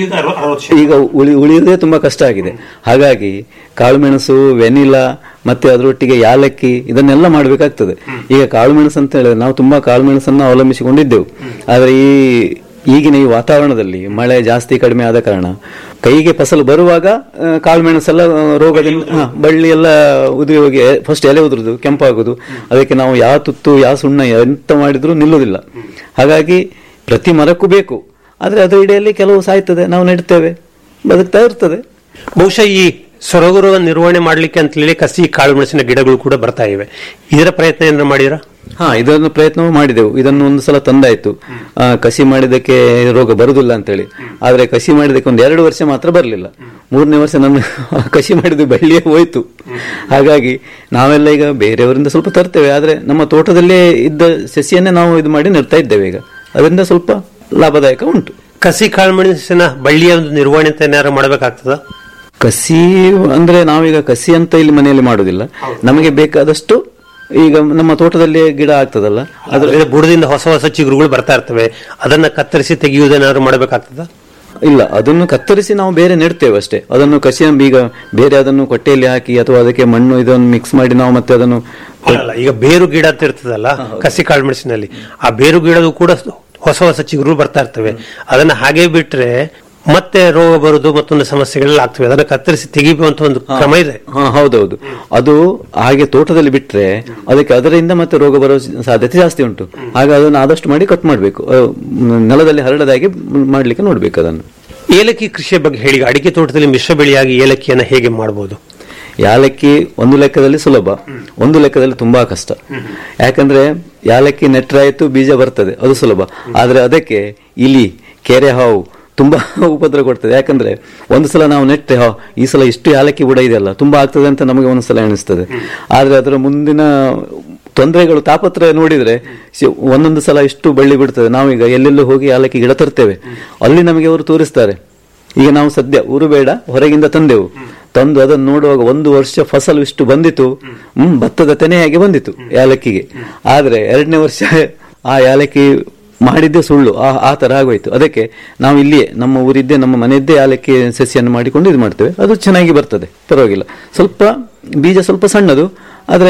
ಈಗ ಉಳಿ ಉಳಿಯುವುದೇ ತುಂಬಾ ಕಷ್ಟ ಆಗಿದೆ ಹಾಗಾಗಿ ಕಾಳುಮೆಣಸು ವೆನಿಲಾ ಮತ್ತೆ ಅದರೊಟ್ಟಿಗೆ ಯಾಲಕ್ಕಿ ಇದನ್ನೆಲ್ಲ ಮಾಡಬೇಕಾಗ್ತದೆ ಈಗ ಕಾಳುಮೆಣಸು ಅಂತ ಹೇಳಿದ್ರೆ ನಾವು ತುಂಬಾ ಕಾಳುಮೆಣಸನ್ನ ಅವಲಂಬಿಸಿಕೊಂಡಿದ್ದೆವು ಆದ್ರೆ ಈ ಈಗಿನ ಈ ವಾತಾವರಣದಲ್ಲಿ ಮಳೆ ಜಾಸ್ತಿ ಕಡಿಮೆ ಆದ ಕಾರಣ ಕೈಗೆ ಫಸಲು ಬರುವಾಗ ಆ, ಕಾಳುಮೆಣಸೆಲ್ಲ ಆ, ರೋಗದಿಂದ ಹಾ, ಬಳ್ಳಿ ಎಲ್ಲ ಉದುರಿ ಹೋಗಿ ಫಸ್ಟ್ ಎಲೆ ಉದುರುದು ಕೆಂಪಾಗುದು ಅದಕ್ಕೆ ನಾವು ಯಾವ ತುತ್ತು ಯಾವ ಸುಣ್ಣ ಎಂತ ಮಾಡಿದ್ರು ನಿಲ್ಲುವುದಿಲ್ಲ ಹಾಗಾಗಿ ಪ್ರತಿ ಮರಕ್ಕೂ ಬೇಕು ಆದ್ರೆ ಅದರ ಇಡೆಯಲ್ಲಿ ಕೆಲವು ಸಾಯ್ತದೆ ನಾವು ನೆಡ್ತೇವೆ ಬದುಕ್ತಾ ಇರ್ತದೆ
ಬಹುಶಃ ಈ ಸೊರಗುರುವ ನಿರ್ವಹಣೆ ಮಾಡ್ಲಿಕ್ಕೆ ಅಂತ ಹೇಳಿ ಕಸಿ ಕಾಳು ಮೆಣಸಿನ ಗಿಡಗಳು ಕೂಡ ಬರ್ತಾ ಇವೆ ಇದರ ಪ್ರಯತ್ನ ಏನಾದ್ರು ಮಾಡಿರಾ
ಹಾ ಇದನ್ನು ಪ್ರಯತ್ನವೂ ಮಾಡಿದೆವು ಇದನ್ನು ಒಂದು ಸಲ ತಂದಾಯ್ತು ಆ, ಕಸಿ ಮಾಡಿದಕ್ಕೆ ರೋಗ ಬರುದಿಲ್ಲ ಅಂತೇಳಿ ಆದ್ರೆ ಕಸಿ ಮಾಡಿದಕ್ಕೆ ಒಂದು ಎರಡು ವರ್ಷ ಮಾತ್ರ ಬರಲಿಲ್ಲ ಮೂರನೇ ವರ್ಷ ನನ್ನ ಕಸಿ ಮಾಡಿದ ಬಳ್ಳಿಯೇ ಹೋಯ್ತು ಹಾಗಾಗಿ ನಾವೆಲ್ಲ ಈಗ ಬೇರೆಯವರಿಂದ ಸ್ವಲ್ಪ ತರ್ತೇವೆ ಆದ್ರೆ ನಮ್ಮ ತೋಟದಲ್ಲೇ ಇದ್ದ ಸಸಿಯನ್ನೇ ನಾವು ಇದು ಮಾಡಿ ನೆಡ್ತಾ ಇದ್ದೇವೆ ಈಗ ಅದರಿಂದ ಸ್ವಲ್ಪ ಲಾಭದಾಯಕ ಉಂಟು
ಕಸಿ ಕಾಳು ಮೆಣಸಿನ ಬಳ್ಳಿಯ ಒಂದು ನಿರ್ವಹಣೆ ಅಂತ ಏನಾದ್ರು ಮಾಡಬೇಕಾಗ್ತದ
ಕಸಿ ಅಂದ್ರೆ ನಾವೀಗ ಕಸಿ ಅಂತ ಇಲ್ಲಿ ಮನೆಯಲ್ಲಿ ಮಾಡುದಿಲ್ಲ ನಮಗೆ ಬೇಕಾದಷ್ಟು ಈಗ ನಮ್ಮ ತೋಟದಲ್ಲಿ ಗಿಡ ಆಗ್ತದಲ್ಲ
ಅದ್ರ ಬುಡದಿಂದ ಹೊಸ ಹೊಸ ಚಿಗುರುಗಳು ಬರ್ತಾ ಇರ್ತವೆ ಅದನ್ನ ಕತ್ತರಿಸಿ ತೆಗೆಯುವುದೇನಾದ್ರು ಮಾಡಬೇಕಾಗ್ತದ
ಇಲ್ಲ ಅದನ್ನು ಕತ್ತರಿಸಿ ನಾವು ಬೇರೆ ನೆಡ್ತೇವೆ ಅಷ್ಟೇ ಅದನ್ನು ಕಸಿ ಈಗ ಬೇರೆ ಅದನ್ನು ಕೊಟ್ಟೆಯಲ್ಲಿ ಹಾಕಿ ಅಥವಾ ಅದಕ್ಕೆ ಮಣ್ಣು ಇದನ್ನು ಮಿಕ್ಸ್ ಮಾಡಿ ನಾವು ಮತ್ತೆ ಅದನ್ನು
ಅಲ್ಲ ಈಗ ಬೇರು ಗಿಡ ಅಂತ ಇರ್ತದಲ್ಲ ಕಸಿ ಕಾಳು ಮೆಣಸಿನಲ್ಲಿ ಆ ಬೇರು ಗಿಡದು ಕೂಡ ಹೊಸ ಹೊಸ ಚಿಗುರು ಬರ್ತಾ ಇರ್ತವೆ ಅದನ್ನ ಹಾಗೆ ಬಿಟ್ರೆ ಮತ್ತೆ ರೋಗ ಬರುದು ಮತ್ತೊಂದು ಸಮಸ್ಯೆಗಳೆಲ್ಲ ಆಗ್ತವೆ ಅದನ್ನ ಕತ್ತರಿಸಿ ತೆಗಿಯುವಂತ ಒಂದು ಕ್ರಮ ಇದೆ
ಹಾ ಹೌದೌದು ಅದು ಹಾಗೆ ತೋಟದಲ್ಲಿ ಬಿಟ್ರೆ ಅದಕ್ಕೆ ಅದರಿಂದ ಮತ್ತೆ ರೋಗ ಬರೋ ಸಾಧ್ಯತೆ ಜಾಸ್ತಿ ಉಂಟು ಹಾಗೆ ಅದನ್ನು ಆದಷ್ಟು ಮಾಡಿ ಕಟ್ ಮಾಡಬೇಕು ನೆಲದಲ್ಲಿ ಹರಡದಾಗಿ ಮಾಡ್ಲಿಕ್ಕೆ ನೋಡ್ಬೇಕು ಅದನ್ನು
ಏಲಕ್ಕಿ ಕೃಷಿಯ ಬಗ್ಗೆ ಹೇಳಿ ಈಗ ಅಡಿಕೆ ತೋಟದಲ್ಲಿ ಮಿಶ್ರ ಬೆಳೆಯಾಗಿ ಏಲಕ್ಕಿಯನ್ನ ಹೇಗೆ ಮಾಡಬಹುದು
ಯಾಲಕ್ಕಿ ಒಂದು ಲೆಕ್ಕದಲ್ಲಿ ಸುಲಭ ಒಂದು ಲೆಕ್ಕದಲ್ಲಿ ತುಂಬಾ ಕಷ್ಟ ಯಾಕಂದ್ರೆ ಯಾಲಕ್ಕಿ ನೆಟ್ರಾಯ್ತು ಬೀಜ ಬರ್ತದೆ ಅದು ಸುಲಭ ಆದ್ರೆ ಅದಕ್ಕೆ ಇಲಿ ಕೆರೆ ಹಾವು ತುಂಬಾ ಉಪದ್ರ ಕೊಡ್ತದೆ ಯಾಕಂದ್ರೆ ಒಂದು ಸಲ ನಾವು ನೆಟ್ಟರೆ ಹಾ ಈ ಸಲ ಇಷ್ಟು ಯಾಲಕ್ಕಿ ಬುಡ ಇದೆಯಲ್ಲ ತುಂಬಾ ಆಗ್ತದೆ ಅಂತ ನಮಗೆ ಒಂದು ಸಲ ಎಣಿಸ್ತದೆ ಆದ್ರೆ ಅದರ ಮುಂದಿನ ತೊಂದರೆಗಳು ತಾಪತ್ರ ನೋಡಿದ್ರೆ ಸಿ- ಒಂದೊಂದು ಸಲ ಇಷ್ಟು ಬಳ್ಳಿ ಬಿಡ್ತದೆ ನಾವೀಗ ಎಲ್ಲೆಲ್ಲೂ ಹೋಗಿ ಯಾಲಕ್ಕಿ ಗಿಡ ತರ್ತೇವೆ ಅಲ್ಲಿ ನಮಗೆ ಅವರು ತೋರಿಸ್ತಾರೆ ಈಗ ನಾವು ಸದ್ಯ ಊರು ಬೇಡ ಹೊರಗಿಂದ ತಂದೆವು ತಂದು ಅದನ್ನು ನೋಡುವಾಗ ಒಂದು ವರ್ಷ ಫಸಲು ಇಷ್ಟು ಬಂದಿತು ಹ್ಮ್ ಭತ್ತದ ತೆನೆಯಾಗಿ ಬಂದಿತು ಯಾಲಕ್ಕಿಗೆ ಆದ್ರೆ ಎರಡನೇ ವರ್ಷ ಆ ಯಾಲಕ್ಕಿ ಮಾಡಿದ್ದೇ ಸುಳ್ಳು ಆ ಆ ತರ ಆಗೋಯ್ತು ಅದಕ್ಕೆ ನಾವು ಇಲ್ಲಿಯೇ ನಮ್ಮ ಊರಿದ್ದೇ ನಮ್ಮ ಮನೆಯದ್ದೇ ಯಾಲಕ್ಕಿ ಸಸಿಯನ್ನು ಮಾಡಿಕೊಂಡು ಇದು ಮಾಡ್ತೇವೆ ಅದು ಚೆನ್ನಾಗಿ ಬರ್ತದೆ ಪರವಾಗಿಲ್ಲ ಸ್ವಲ್ಪ ಬೀಜ ಸ್ವಲ್ಪ ಸಣ್ಣದು ಆದ್ರೆ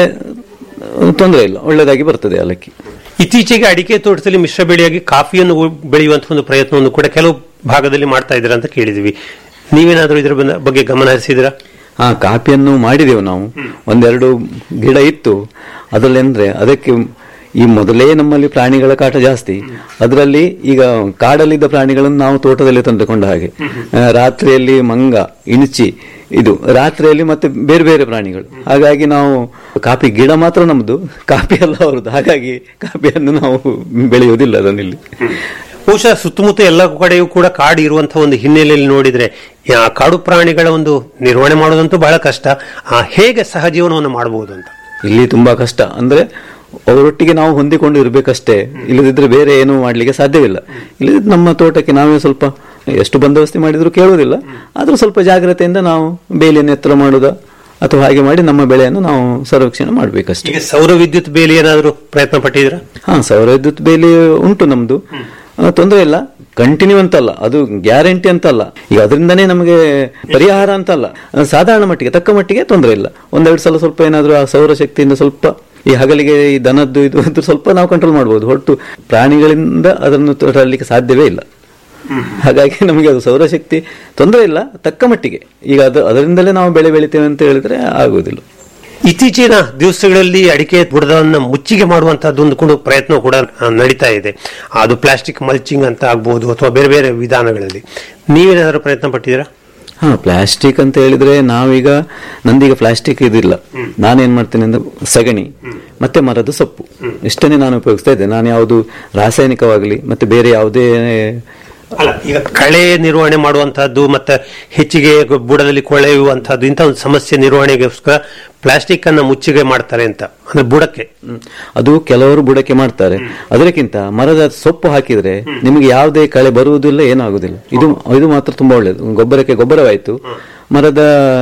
ತೊಂದರೆ ಇಲ್ಲ ಒಳ್ಳೆದಾಗಿ ಬರ್ತದೆ ಯಾಲಕ್ಕಿ
ಇತ್ತೀಚೆಗೆ ಅಡಿಕೆ ತೋಟದಲ್ಲಿ ಮಿಶ್ರ ಬೆಳೆಯಾಗಿ ಕಾಫಿಯನ್ನು ಉ- ಬೆಳೆಯುವಂತಹ ಒಂದು ಪ್ರಯತ್ನವನ್ನು ಕೂಡ ಕೆಲವು ಭಾಗದಲ್ಲಿ ಮಾಡ್ತಾ ಇದ್ದೀರಾ ಅಂತ ಕೇಳಿದ್ವಿ ನೀವೇನಾದ್ರೂ ಇದರ ಬಂದ- ಬಗ್ಗೆ ಗಮನ ಹರಿಸಿದಿರಾ
ಹಾ ಕಾಪಿಯನ್ನು ಮಾಡಿದೆವು ನಾವು ಒಂದೆರಡು ಗಿಡ ಇತ್ತು ಅದರಲ್ಲಿ ಅಂದ್ರೆ ಅದಕ್ಕೆ ಈ ಮೊದಲೇ ನಮ್ಮಲ್ಲಿ ಪ್ರಾಣಿಗಳ ಕಾಟ ಜಾಸ್ತಿ ಅದರಲ್ಲಿ ಈಗ ಕಾಡಲ್ಲಿದ್ದ ಪ್ರಾಣಿಗಳನ್ನು ನಾವು ತೋಟದಲ್ಲಿ ತಂದುಕೊಂಡ ಹಾಗೆ ಆ, ರಾತ್ರಿಯಲ್ಲಿ ಮಂಗ ಇಣಚಿ ಇದು ರಾತ್ರಿಯಲ್ಲಿ ಮತ್ತೆ ಬೇರೆ ಬೇರೆ ಪ್ರಾಣಿಗಳು ಹಾಗಾಗಿ ನಾವು ಕಾಫಿ ಗಿಡ ಮಾತ್ರ ನಮ್ದು ಕಾಫಿ ಎಲ್ಲ ಅವರದ್ದು ಹಾಗಾಗಿ ಕಾಫಿಯನ್ನು ನಾವು ಬೆಳೆಯುವುದಿಲ್ಲ ಅದನ್ನಿಲ್ಲಿ
ಬಹುಶಃ ಸುತ್ತಮುತ್ತ ಎಲ್ಲ ಕಡೆಯೂ ಕೂಡ ಕಾಡು ಇರುವಂತಹ ಒಂದು ಹಿನ್ನೆಲೆಯಲ್ಲಿ ನೋಡಿದ್ರೆ ಆ ಕಾಡು ಪ್ರಾಣಿಗಳ ಒಂದು ನಿರ್ವಹಣೆ ಮಾಡೋದಂತೂ ಬಹಳ ಕಷ್ಟ ಆ, ಹೇಗೆ ಸಹಜೀವನವನ್ನು ಮಾಡಬಹುದು ಅಂತ
ಇಲ್ಲಿ ತುಂಬಾ ಕಷ್ಟ ಅಂದ್ರೆ ಅವರೊಟ್ಟಿಗೆ ನಾವು ಹೊಂದಿಕೊಂಡು ಇರಬೇಕಷ್ಟೇ ಇಲ್ಲದಿದ್ರೆ ಬೇರೆ ಏನು ಮಾಡ್ಲಿಕ್ಕೆ ಸಾಧ್ಯವಿಲ್ಲ ಇಲ್ಲದಿದ್ರೆ ನಮ್ಮ ತೋಟಕ್ಕೆ ನಾವೇ ಸ್ವಲ್ಪ ಎಷ್ಟು ಬಂದೋಬಸ್ತಿ ಮಾಡಿದ್ರು ಕೇಳುವುದಿಲ್ಲ ಆದ್ರೂ ಸ್ವಲ್ಪ ಜಾಗ್ರತೆಯಿಂದ ನಾವು ಬೇಲಿಯನ್ನು ಎತ್ತರ ಮಾಡುದ ಅಥವಾ ಹಾಗೆ ಮಾಡಿ ನಮ್ಮ ಬೆಳೆಯನ್ನು ನಾವು ಸಂರಕ್ಷಣೆ ಮಾಡ್ಬೇಕಷ್ಟೇ
ಈಗ ಸೌರ ವಿದ್ಯುತ್ ಬೇಲಿ ಏನಾದರೂ ಪ್ರಯತ್ನ ಪಟ್ಟಿದ್ದೀರಾ
ಹಾ ಸೌರ ವಿದ್ಯುತ್ ಬೇಲಿ ಉಂಟು ನಮ್ದು ಆ, ತೊಂದರೆ ಇಲ್ಲ ಕಂಟಿನ್ಯೂ ಅಂತಲ್ಲ ಅದು ಗ್ಯಾರಂಟಿ ಅಂತಲ್ಲ ಈಗ ಅದರಿಂದನೇ ನಮಗೆ ಪರಿಹಾರ ಅಂತಲ್ಲ ಸಾಧಾರಣ ಮಟ್ಟಿಗೆ ತಕ್ಕ ಮಟ್ಟಿಗೆ ತೊಂದರೆ ಇಲ್ಲ ಒಂದೆರಡು ಸಲ ಸ್ವಲ್ಪ ಏನಾದರೂ ಆ ಸೌರಶಕ್ತಿಯಿಂದ ಸ್ವಲ್ಪ ಈ ಹಗಲಿಗೆ ಈ ದನದ್ದು ಇದು ಅದು ಸ್ವಲ್ಪ ನಾವು ಕಂಟ್ರೋಲ್ ಮಾಡಬಹುದು ಹೊರತು ಪ್ರಾಣಿಗಳಿಂದ ಅದನ್ನು ತರಲಿಕ್ಕೆ ಸಾಧ್ಯವೇ ಇಲ್ಲ ಹಾಗಾಗಿ ನಮಗೆ ಅದು ಸೌರಶಕ್ತಿ ತೊಂದರೆ ಇಲ್ಲ ತಕ್ಕ ಮಟ್ಟಿಗೆ ಈಗ ಅದು ಅದರಿಂದಲೇ ನಾವು ಬೆಳೆ ಬೆಳಿತೇವೆ ಅಂತ ಹೇಳಿದ್ರೆ ಆಗುವುದಿಲ್ಲ
ಇತ್ತೀಚಿನ ದಿವಸಗಳಲ್ಲಿ ಅಡಿಕೆ ಬುಡದನ್ನ ಮುಚ್ಚಿಗೆ ಮಾಡುವಂತಹದ್ದು ಒಂದು ಕೂಡ ಪ್ರಯತ್ನ ಕೂಡ ಆ, ನಡೀತಾ ಇದೆ ಅದು ಪ್ಲಾಸ್ಟಿಕ್ ಮಲ್ಚಿಂಗ್ ಅಂತ ಆಗ್ಬಹುದು ಅಥವಾ ಬೇರೆ ಬೇರೆ ವಿಧಾನಗಳಲ್ಲಿ ನೀವೇನಾದ್ರೂ ಪ್ರಯತ್ನ ಪಟ್ಟಿದ್ದೀರಾ
ಹಾ ಪ್ಲಾಸ್ಟಿಕ್ ಅಂತ ಹೇಳಿದ್ರೆ ನಾವೀಗ ನಂದೀಗ ಪ್ಲಾಸ್ಟಿಕ್ ಇದಿಲ್ಲ ನಾನೇನ್ ಮಾಡ್ತೇನೆ ಅಂದ್ರೆ ಸಗಣಿ ಮತ್ತೆ ಮರದ ಸೊಪ್ಪು ಇಷ್ಟನ್ನೇ ನಾನು ಉಪಯೋಗಿಸ್ತಾ ಇದ್ದೆ ನಾನು ಯಾವುದು ರಾಸಾಯನಿಕವಾಗಲಿ ಮತ್ತೆ ಬೇರೆ ಯಾವುದೇ
ಅಲ್ಲ ಈಗ ಕಳೆ ನಿರ್ವಹಣೆ ಮಾಡುವಂತಹದ್ದು ಮತ್ತೆ ಹೆಚ್ಚಿಗೆ ಬುಡದಲ್ಲಿ ಕೊಳೆಯುವಂತಹದ್ದು ಇಂಥ ಒಂದು ಸಮಸ್ಯೆ ನಿರ್ವಹಣೆಗೋಸ್ಕರ ಪ್ಲಾಸ್ಟಿಕ್ ಅನ್ನ ಮುಚ್ಚಿಗೆ ಮಾಡ್ತಾರೆ ಅಂತ ಅಂದ್ರೆ ಬುಡಕ್ಕೆ
ಅದು ಕೆಲವರು ಬುಡಕ್ಕೆ ಮಾಡ್ತಾರೆ ಅದಕ್ಕಿಂತ ಮರದ ಸೊಪ್ಪು ಹಾಕಿದ್ರೆ ನಿಮಗೆ ಯಾವುದೇ ಕಳೆ ಬರುವುದಿಲ್ಲ ಏನಾಗುದಿಲ್ಲ ಇದು ಇದು ಮಾತ್ರ ತುಂಬಾ ಒಳ್ಳೇದು ಗೊಬ್ಬರಕ್ಕೆ ಗೊಬ್ಬರವಾಯ್ತು ಮರದ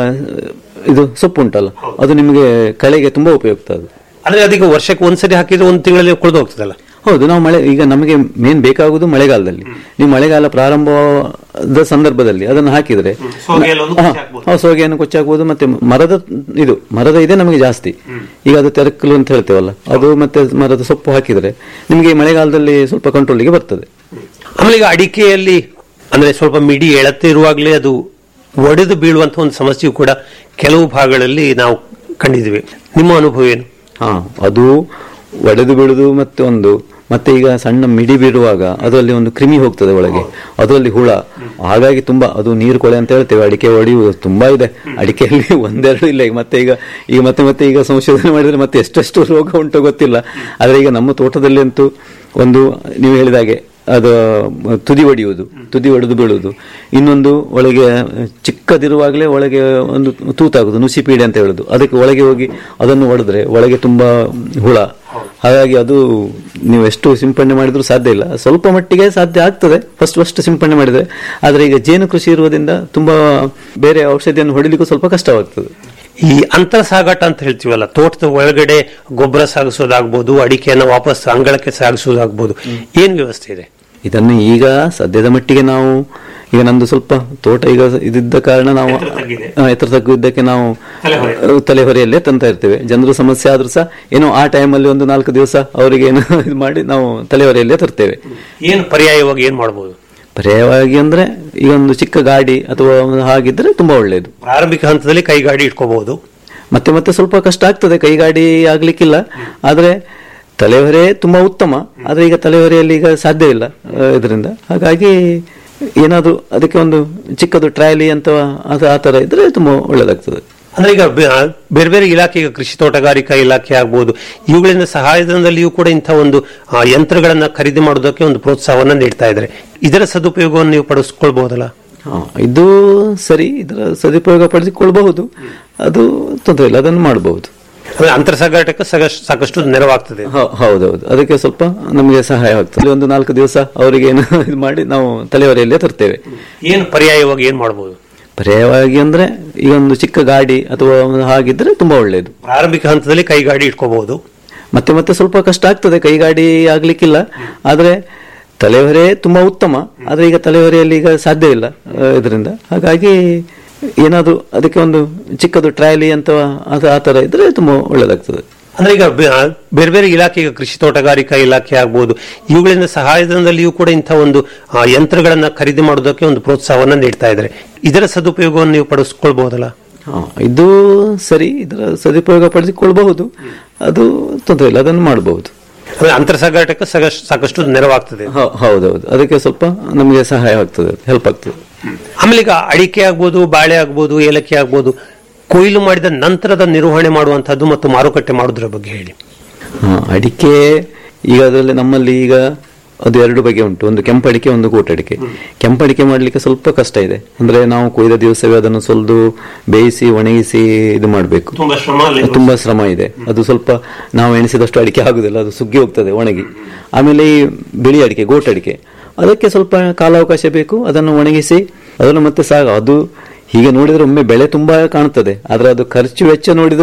ಇದು ಸೊಪ್ಪು ಉಂಟಲ್ಲ ಅದು ನಿಮಗೆ ಕಳೆಗೆ ತುಂಬಾ ಉಪಯುಕ್ತ ಅದು
ಅಂದ್ರೆ ಅದೀಗ ವರ್ಷಕ್ಕೆ ಒಂದ್ಸರಿ ಹಾಕಿದ್ರೆ ಒಂದು ತಿಂಗಳಲ್ಲಿ ಕೊಳೆದು ಹೋಗ್ತದಲ್ಲ
ಹೌದು ನಾವು ಮಳೆ ಈಗ ನಮಗೆ ಮೇನ್ ಬೇಕಾಗುವುದು ಮಳೆಗಾಲದಲ್ಲಿ ನೀವು ಮಳೆಗಾಲ ಪ್ರಾರಂಭದ ಸಂದರ್ಭದಲ್ಲಿ ಅದನ್ನು ಹಾಕಿದ್ರೆ ಹಾ, ಹಾ, ಸೋಗೆಯನ್ನು ಕೊಚ್ಚಾಕಬಹುದು ಮತ್ತೆ ಮರದ ಇದು ಮರದ ಇದೆ ನಮಗೆ ಜಾಸ್ತಿ ಈಗ ಅದು ತೆರಕಲು ಅಂತ ಹೇಳ್ತೇವಲ್ಲ ಅದು ಮತ್ತೆ ಮರದ ಸೊಪ್ಪು ಹಾಕಿದ್ರೆ ನಿಮಗೆ ಈ ಮಳೆಗಾಲದಲ್ಲಿ ಸ್ವಲ್ಪ ಕಂಟ್ರೋಲಿಗೆ ಬರ್ತದೆ
ಆಮೇಲೆ ಈಗ ಅಡಿಕೆಯಲ್ಲಿ ಅಂದ್ರೆ ಸ್ವಲ್ಪ ಮಿಡಿ ಎಳತೆ ಇರುವಾಗಲೇ ಅದು ಒಡೆದು ಬೀಳುವಂತ ಒಂದು ಸಮಸ್ಯೆಯು ಕೂಡ ಕೆಲವು ಭಾಗಗಳಲ್ಲಿ ನಾವು ಕಂಡಿದ್ದೀವಿ ನಿಮ್ಮ ಅನುಭವ ಏನು
ಹಾ ಅದು ಒಡೆದು ಬೀಳುದು ಮತ್ತೆ ಒಂದು ಮತ್ತೆ ಈಗ ಸಣ್ಣ ಮಿಡಿ ಬಿಡುವಾಗ ಅದರಲ್ಲಿ ಒಂದು ಕ್ರಿಮಿ ಹೋಗ್ತದೆ ಒಳಗೆ ಅದರಲ್ಲಿ ಹುಳ ಹಾಗಾಗಿ ತುಂಬಾ ಅದು ನೀರು ಕೊಳೆ ಅಂತ ಹೇಳ್ತೇವೆ ಅಡಿಕೆ ಹೊಡೆಯುವುದು ತುಂಬಾ ಇದೆ ಅಡಿಕೆಯಲ್ಲಿ ಒಂದೆರಡು ಇಲ್ಲ ಈಗ ಮತ್ತೆ ಈಗ ಈಗ ಮತ್ತೆ ಮತ್ತೆ ಈಗ ಸಂಶೋಧನೆ ಮಾಡಿದ್ರೆ ಮತ್ತೆ ಎಷ್ಟೆಷ್ಟು ರೋಗ ಉಂಟು ಗೊತ್ತಿಲ್ಲ ಆದ್ರೆ ಈಗ ನಮ್ಮ ತೋಟದಲ್ಲಿ ಅಂತೂ ಒಂದು ನೀವು ಹೇಳಿದ ಹಾಗೆ ಅದು ತುದಿ ಒಡೆಯುವುದು ತುದಿ ಒಡೆದು ಬೀಳುವುದು ಇನ್ನೊಂದು ಒಳಗೆ ಚಿಕ್ಕದಿರುವಾಗಲೇ ಒಳಗೆ ಒಂದು ತೂತಾಗುದು ನುಸಿ ಪೀಡೆ ಅಂತ ಹೇಳುದು ಅದಕ್ಕೆ ಒಳಗೆ ಹೋಗಿ ಅದನ್ನು ಒಡೆದ್ರೆ ಒಳಗೆ ತುಂಬಾ ಹುಳ ಹಾಗಾಗಿ ಅದು ನೀವು ಎಷ್ಟು ಸಿಂಪಡಣೆ ಮಾಡಿದ್ರು ಸಾಧ್ಯ ಇಲ್ಲ ಸ್ವಲ್ಪ ಮಟ್ಟಿಗೆ ಸಾಧ್ಯ ಆಗ್ತದೆ ಫಸ್ಟ್ ಫಸ್ಟ್ ಸಿಂಪಡಣೆ ಮಾಡಿದ್ರೆ ಆದ್ರೆ ಈಗ ಜೇನು ಕೃಷಿ ಇರುವುದರಿಂದ ತುಂಬಾ ಬೇರೆ ಔಷಧಿಯನ್ನು ಹೊಡಿಲಿಕ್ಕೂ ಸ್ವಲ್ಪ ಕಷ್ಟವಾಗ್ತದೆ
ಈ ಅಂತರ ಸಾಗಾಟ ಅಂತ ಹೇಳ್ತೀವಲ್ಲ ತೋಟದ ಒಳಗಡೆ ಗೊಬ್ಬರ ಸಾಗಿಸೋದಾಗ್ಬೋದು ಅಡಿಕೆಯನ್ನು ವಾಪಸ್ ಅಂಗಳಕ್ಕೆ ಸಾಗಿಸೋದಾಗ್ಬೋದು ಏನ್ ವ್ಯವಸ್ಥೆ ಇದೆ
ಇದನ್ನು ಈಗ ಸದ್ಯದ ಮಟ್ಟಿಗೆ ನಾವು ಈಗ ನಂದು ಸ್ವಲ್ಪ ತೋಟ ಈಗ ಇದಿದ್ದ ಕಾರಣ ನಾವು ಆ, ಎತ್ತರ ತಗ್ಗಿದ್ದಕ್ಕೆ ನಾವು ತಲೆಹೊರೆಯಲ್ಲೇ ತಂತ ಇರ್ತೇವೆ ಜನರು ಸಮಸ್ಯೆ ಆದ್ರೂ ಸಹ ಏನೋ ಆ ಟೈಮಲ್ಲಿ ಒಂದು ನಾಲ್ಕು ದಿವಸ ಅವರಿಗೆ ಏನೋ ಇದು ಮಾಡಿ ನಾವು ತಲೆಹೊರೆಯಲ್ಲೇ ತರ್ತೇವೆ
ಏನು ಪರ್ಯಾಯವಾಗಿ ಏನ್ ಮಾಡಬಹುದು
ಪರ್ಯಾಯವಾಗಿ ಅಂದ್ರೆ ಈಗ ಒಂದು ಚಿಕ್ಕ ಗಾಡಿ ಅಥವಾ ಒಂದು ಹಾಗಿದ್ರೆ ತುಂಬಾ ಒಳ್ಳೆಯದು
ಪ್ರಾರಂಭಿಕ ಹಂತದಲ್ಲಿ ಕೈಗಾಡಿ ಇಟ್ಕೋಬಹುದು
ಮತ್ತೆ ಮತ್ತೆ ಸ್ವಲ್ಪ ಕಷ್ಟ ಆಗ್ತದೆ ಕೈಗಾಡಿ ಆಗ್ಲಿಕ್ಕಿಲ್ಲ ಆದ್ರೆ ತಲೆಹೊರೆ ತುಂಬಾ ಉತ್ತಮ ಆದ್ರೆ ಈಗ ತಲೆಹೊರೆಯಲ್ಲಿ ಈಗ ಸಾಧ್ಯ ಇಲ್ಲ ಇದರಿಂದ ಹಾಗಾಗಿ ಏನಾದ್ರೂ ಅದಕ್ಕೆ ಒಂದು ಚಿಕ್ಕದು ಟ್ರಯಲಿ ಅಂತ ಅದು ಆ ತರ ಇದ್ರೆ ತುಂಬಾ ಒಳ್ಳೇದಾಗ್ತದೆ
ಅಂದ್ರೆ ಈಗ ಬೆ- ಆ, ಬೇರೆ ಬೇರೆ ಇಲಾಖೆ ಈಗ ಕೃಷಿ ತೋಟಗಾರಿಕಾ ಇಲಾಖೆ ಆಗ್ಬೋದು ಇವುಗಳಿಂದ ಸಹಾಯಧನದಲ್ಲಿಯೂ ಕೂಡ ಇಂಥ ಒಂದು ಆ, ಯಂತ್ರಗಳನ್ನ ಖರೀದಿ ಮಾಡೋದಕ್ಕೆ ಒಂದು ಪ್ರೋತ್ಸಾಹವನ್ನ ನೀಡ್ತಾ ಇದ್ದಾರೆ ಇದರ ಸದುಪಯೋಗವನ್ನು ನೀವು ಪಡಿಸ್ಕೊಳ್ಬಹುದಲ್ಲ
ಹಾ, ಇದು ಸರಿ ಇದರ ಸದುಪಯೋಗ ಪಡಿಸಿಕೊಳ್ಬಹುದು ಅದು ತೊಂದರೆ ಇಲ್ಲ ಅದನ್ನು ಮಾಡಬಹುದು
ಅಂದ್ರೆ ಅಂತರ ಸಾಗಾಟಕ್ಕೆ ಸಾಕಷ್ಟು- ಸಾಕಷ್ಟು ನೆರವಾಗ್ತದೆ
ಹೌದೌದು ಅದಕ್ಕೆ ಸ್ವಲ್ಪ ನಮಗೆ ಸಹಾಯ ಆಗ್ತದೆ ಇಲ್ಲಿ ಒಂದು ನಾಲ್ಕು ದಿವಸ ಅವರಿಗೆ ಏನು ಇದು ಮಾಡಿ ನಾವು ತಲೆಹೊರೆಯಲ್ಲೇ ತರ್ತೇವೆ
ಏನು ಪರ್ಯಾಯವಾಗಿ ಏನ್ ಮಾಡಬಹುದು
ಪರ್ಯಾಯವಾಗಿ ಅಂದ್ರೆ ಈಗ ಒಂದು ಚಿಕ್ಕ ಗಾಡಿ ಅಥವಾ ಒಂದು ಹಾಗಿದ್ರೆ ತುಂಬಾ ಒಳ್ಳೆಯದು
ಪ್ರಾರಂಭಿಕ ಹಂತದಲ್ಲಿ ಕೈಗಾಡಿ ಇಟ್ಕೋಬಹುದು
ಮತ್ತೆ ಮತ್ತೆ ಸ್ವಲ್ಪ ಕಷ್ಟ ಆಗ್ತದೆ ಕೈಗಾಡಿ ಆಗ್ಲಿಕ್ಕಿಲ್ಲ ಆದ್ರೆ ತಲೆಹೊರೆ ತುಂಬಾ ಉತ್ತಮ ಆದ್ರೆ ಈಗ ತಲೆಹೊರೆಯಲ್ಲಿ ಈಗ ಸಾಧ್ಯ ಇಲ್ಲ ಇದರಿಂದ ಹಾಗಾಗಿ ಏನಾದ್ರೂ ಅದಕ್ಕೆ ಒಂದು ಚಿಕ್ಕದು ಟ್ರಯಲಿ ಅಂತ ಅದು ಆ ತರ ಇದ್ರೆ ತುಂಬಾ ಒಳ್ಳೇದಾಗ್ತದೆ
ಅಂದ್ರೆ ಈಗ ಬೆ- ಆ, ಬೇರೆ ಬೇರೆ ಇಲಾಖೆ ಈಗ ಕೃಷಿ ತೋಟಗಾರಿಕಾ ಇಲಾಖೆ ಆಗ್ಬೋದು ಇವುಗಳಿಂದ ಸಹಾಯಧನದಲ್ಲಿಯೂ ಕೂಡ ಇಂಥ ಒಂದು ಆ, ಯಂತ್ರಗಳನ್ನ ಖರೀದಿ ಮಾಡೋದಕ್ಕೆ ಒಂದು ಪ್ರೋತ್ಸಾಹವನ್ನ ನೀಡ್ತಾ ಇದ್ದಾರೆ ಇದರ ಸದುಪಯೋಗವನ್ನು ನೀವು ಪಡಿಸ್ಕೊಳ್ಬಹುದಲ್ಲ
ಹಾ, ಇದು ಸರಿ ಇದರ ಸದುಪಯೋಗ ಪಡಿಸಿಕೊಳ್ಬಹುದು ಅದು ತೊಂದರೆ ಇಲ್ಲ ಅದನ್ನು ಮಾಡಬಹುದು
ಅಂದ್ರೆ ಅಂತರ ಸಾಗಾಟಕ್ಕೆ ಸಾಕಷ್ಟು- ಸಾಕಷ್ಟು ನೆರವಾಗ್ತದೆ
ಹೌದೌದು ಅದಕ್ಕೆ ಸ್ವಲ್ಪ ನಮಗೆ ಸಹಾಯ ಆಗ್ತದೆ ಹೆಲ್ಪ್ ಆಗ್ತದೆ
ಆಮೇಲೆ ಈಗ ಅಡಿಕೆ ಆಗ್ಬೋದು ಬಾಳೆ ಆಗ್ಬೋದು ಏಲಕ್ಕಿ ಆಗ್ಬೋದು ಕೊಯ್ಲು ಮಾಡಿದ ನಂತರದ ನಿರ್ವಹಣೆ ಮಾಡುವಂತಹದ್ದು ಮತ್ತು ಮಾರುಕಟ್ಟೆ ಮಾಡೋದ್ರ ಬಗ್ಗೆ ಹೇಳಿ
ಹಾ, ಅಡಿಕೆ ಈಗ ಅದರಲ್ಲಿ ನಮ್ಮಲ್ಲಿ ಈಗ ಅದು ಎರಡು ಬಗೆ ಉಂಟು ಒಂದು ಕೆಂಪಡಿಕೆ ಒಂದು ಕೂಟಡಿಕೆ ಕೆಂಪಡಿಕೆ ಮಾಡ್ಲಿಕ್ಕೆ ಸ್ವಲ್ಪ ಕಷ್ಟ ಇದೆ ಅಂದ್ರೆ ನಾವು ಕೊಯ್ದ ದಿವಸವೇ ಅದನ್ನು ಸುಲಿದು ಬೇಯಿಸಿ ಒಣಗಿಸಿ ಇದು ಮಾಡಬೇಕು
ತುಂಬಾ ಶ್ರಮ ಅಲ್ಲಿ
ತುಂಬಾ ಶ್ರಮ ಇದೆ ಅದು ಸ್ವಲ್ಪ ನಾವು ಎಣಿಸಿದಷ್ಟು ಅಡಿಕೆ ಆಗುದಿಲ್ಲ ಅದು ಸುಗ್ಗಿ ಹೋಗ್ತದೆ ಒಣಗಿ ಆಮೇಲೆ ಈ ಬಿಳಿ ಅಡಿಕೆ ಗೋಟಡಿಕೆ ಅದಕ್ಕೆ ಸ್ವಲ್ಪ ಕಾಲಾವಕಾಶ ಬೇಕು ಅದನ್ನು ಒಣಗಿಸಿ ಅದನ್ನು ಮತ್ತೆ ಸಾಗ ಅದು ಹೀಗೆ ನೋಡಿದ್ರೆ ಒಮ್ಮೆ ಬೆಳೆ ತುಂಬಾ ಕಾಣುತ್ತದೆ ಆದ್ರೆ ಅದು ಖರ್ಚು ವೆಚ್ಚ ನೋಡಿದ್ರೆ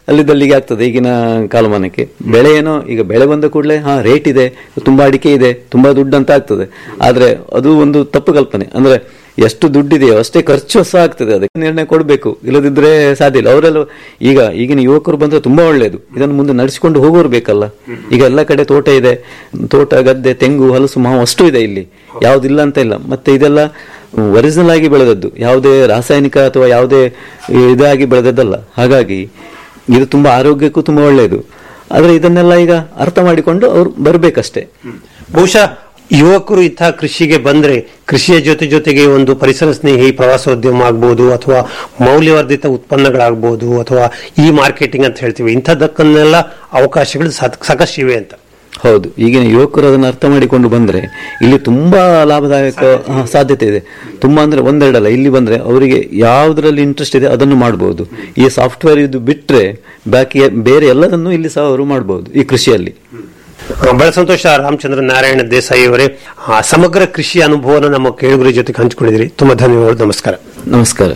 ಅಲ್ಲಿದ್ದಲ್ಲಿಗೆ ಆಗ್ತದೆ ಈಗಿನ ಕಾಲಮಾನಕ್ಕೆ ಬೆಳೆ ಏನೋ ಈಗ ಬೆಳೆ ಬಂದ ಕೂಡಲೇ ಹಾ ರೇಟ್ ಇದೆ ತುಂಬಾ ಅಡಿಕೆ ಇದೆ ತುಂಬಾ ದುಡ್ಡು ಅಂತ ಆಗ್ತದೆ ಆದ್ರೆ ಅದು ಒಂದು ತಪ್ಪು ಕಲ್ಪನೆ ಅಂದ್ರೆ ಎಷ್ಟು ದುಡ್ಡಿದೆಯೋ ಅಷ್ಟೇ ಖರ್ಚು ಸಹ ಆಗ್ತದೆ ಅದಕ್ಕೆ ನಿರ್ಣಯ ಕೊಡಬೇಕು ಇಲ್ಲದಿದ್ರೆ ಸಾಧ್ಯ ಇಲ್ಲ ಅವರೆಲ್ಲ ಈಗ ಈಗಿನ ಯುವಕರು ಬಂದ್ರೆ ತುಂಬಾ ಒಳ್ಳೆಯದು ಇದನ್ನು ಮುಂದೆ ನಡೆಸಿಕೊಂಡು ಹೋಗೋರು ಬೇಕಲ್ಲ ಈಗ ಎಲ್ಲ ಕಡೆ ತೋಟ ಇದೆ ತೋಟ ಗದ್ದೆ ತೆಂಗು ಹಲಸು ಮಾವು ಅಷ್ಟು ಇದೆ ಇಲ್ಲಿ ಯಾವ್ದಿಲ್ಲ ಅಂತ ಇಲ್ಲ ಮತ್ತೆ ಇದೆಲ್ಲ ಒರಿಜಿನಲ್ ಆಗಿ ಬೆಳೆದದ್ದು ಯಾವುದೇ ರಾಸಾಯನಿಕ ಅಥವಾ ಯಾವುದೇ ಇದಾಗಿ ಬೆಳೆದದ್ದಲ್ಲ ಹಾಗಾಗಿ ಇದು ತುಂಬಾ ಆರೋಗ್ಯಕ್ಕೂ ತುಂಬಾ ಒಳ್ಳೆಯದು ಆದ್ರೆ ಇದನ್ನೆಲ್ಲ ಈಗ ಅರ್ಥ ಮಾಡಿಕೊಂಡು ಅವ್ರು ಬರ್ಬೇಕಷ್ಟೇ
ಬಹುಶಃ ಯುವಕರು ಇಂತಹ ಕೃಷಿಗೆ ಬಂದ್ರೆ ಕೃಷಿಯ ಜೊತೆ ಜೊತೆಗೆ ಒಂದು ಪರಿಸರ ಸ್ನೇಹಿ ಪ್ರವಾಸೋದ್ಯಮ ಆಗ್ಬೋದು ಅಥವಾ ಮೌಲ್ಯವರ್ಧಿತ ಉತ್ಪನ್ನಗಳಾಗ್ಬೋದು ಅಥವಾ ಈ ಮಾರ್ಕೆಟಿಂಗ್ ಅಂತ ಹೇಳ್ತೀವಿ ಇಂಥದ್ದಕ್ಕನ್ನೆಲ್ಲ ಅವಕಾಶಗಳು ಸಾಕ್- ಸಾಕಷ್ಟು ಇವೆ ಅಂತ
ಹೌದು ಈಗಿನ ಯುವಕರು ಅದನ್ನು ಅರ್ಥ ಮಾಡಿಕೊಂಡು ಬಂದ್ರೆ ಇಲ್ಲಿ ತುಂಬಾ ಲಾಭದಾಯಕ ಆ, ಸಾಧ್ಯತೆ ಇದೆ ತುಂಬಾ ಅಂದ್ರೆ ಒಂದೆರಡಲ್ಲ ಇಲ್ಲಿ ಬಂದ್ರೆ ಅವರಿಗೆ ಯಾವುದರಲ್ಲಿ ಇಂಟ್ರೆಸ್ಟ್ ಇದೆ ಅದನ್ನು ಮಾಡಬಹುದು ಈ ಸಾಫ್ಟ್ವೇರ್ ಇದು ಬಿಟ್ರೆ ಬಾಕಿ ಬೇರೆ ಎಲ್ಲದನ್ನು ಇಲ್ಲಿ ಸಹ ಅವರು ಮಾಡಬಹುದು ಈ ಕೃಷಿಯಲ್ಲಿ
ಆ, ಬಹಳ ಸಂತೋಷ ರಾಮಚಂದ್ರ ನಾರಾಯಣ ದೇಸಾಯಿ ಅವರೇ ಆ, ಸಮಗ್ರ ಕೃಷಿ ಅನುಭವನ ನಮ್ಮ ಕೇಳುಗರ ಜೊತೆಗೆ ಹಂಚಿಕೊಂಡಿದ್ರಿ ತುಂಬಾ ಧನ್ಯವಾದ ನಮಸ್ಕಾರ
ನಮಸ್ಕಾರ